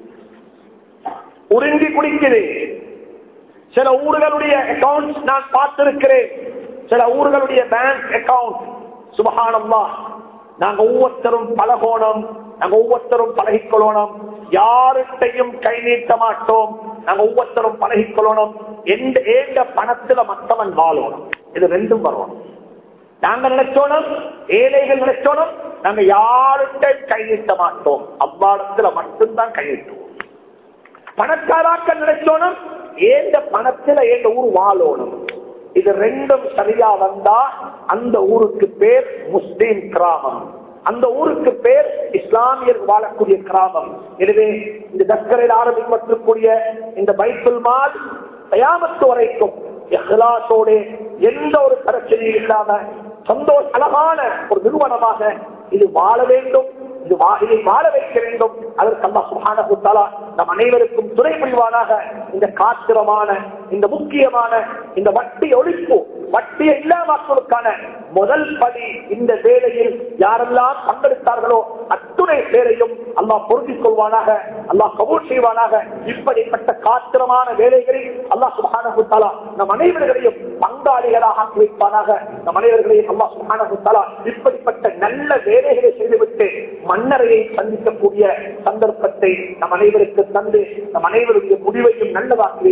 உறிஞ்சி குடிக்குது சில ஊர்களுடைய அக்கவுண்ட் நான் பார்த்திருக்கிறேன் சில ஊர்களுடைய பேங்க் அக்கவுண்ட் சுபகானம்மா நாங்க ஒவ்வொருத்தரும் பழகோணம் நாங்க ஒவ்வொருத்தரும் பழகிக்கொள்ளணும் யார்கிட்டையும் கை நீட்ட மாட்டோம் நாங்க ஒவ்வொருத்தரும் பழகிக்கொள்ளணும் எந்த ஏந்த பணத்துல மத்தவன் வாழணும் இது ரெண்டும் வரணும் நாங்க நினைச்சோனும் ஏழைகள் நினைச்சோனும் நாங்க யார்கிட்ட கை நீட்ட மாட்டோம் அவ்வாடத்துல மட்டும்தான் கை நீட்டுவோம் பணக்காராக்கள் நினைச்சோனும் ஏந்த பணத்துல ஏந்த ஊர் வாழணும் இது ரெண்டும் சரியா வந்தா அந்த ஊருக்கு பேர் முஸ்லீம் கிராமம் அந்த ஊருக்கு பேர் இஸ்லாமியர் வாழக்கூடிய கிராமம் எனவே இந்த தஸ்கரையில் ஆரம்பிக்கப்பட்டிருக்கூடிய இந்த பைபிள் மால் தயாமத்து வரைக்கும் இஹ்லாசோடு எந்த ஒரு பிரச்சனையும் இல்லாம சந்தோஷ அழகான ஒரு நிறுவனமாக இது வாழ வேண்டும் இது வா- இதை வாழ வைக்க வேண்டும் அதற்கு அல்லா சுப்ஹானஹு தஆலா நம் அனைவருக்கும் துணை புரிவானாக இந்த காத்திரமான இந்த முக்கியமான இந்த வட்டி ஒழிப்பு வட்டியை இல்லாமற்கான முதல் படி இந்த வேலையில் யாரெல்லாம் பங்கெடுத்தார்களோ அத்துணை பேரையும் அல்லாஹ் பொருந்திக் கொள்வானாக அல்லாஹ் கபூல் செய்வானாக இப்படிப்பட்ட காத்திரமான வேலைகளில் அல்லாஹ் சுப்ஹானஹு தஆலா நம் அனைவர்களையும் பங்காளிகளாக ஆக்கி வைப்பானாக நம் அனைவர்களையும் அல்லாஹ் சுப்ஹானஹு தஆலா இப்படிப்பட்ட நல்ல வேலைகளை செய்துவிட்டு மன்னரையை சந்திக்கக்கூடிய சந்தர்ப்பத்தை நம் அனைவருக்கு தந்து நம் அனைவருடைய முடிவையும் நல்லதாக்கி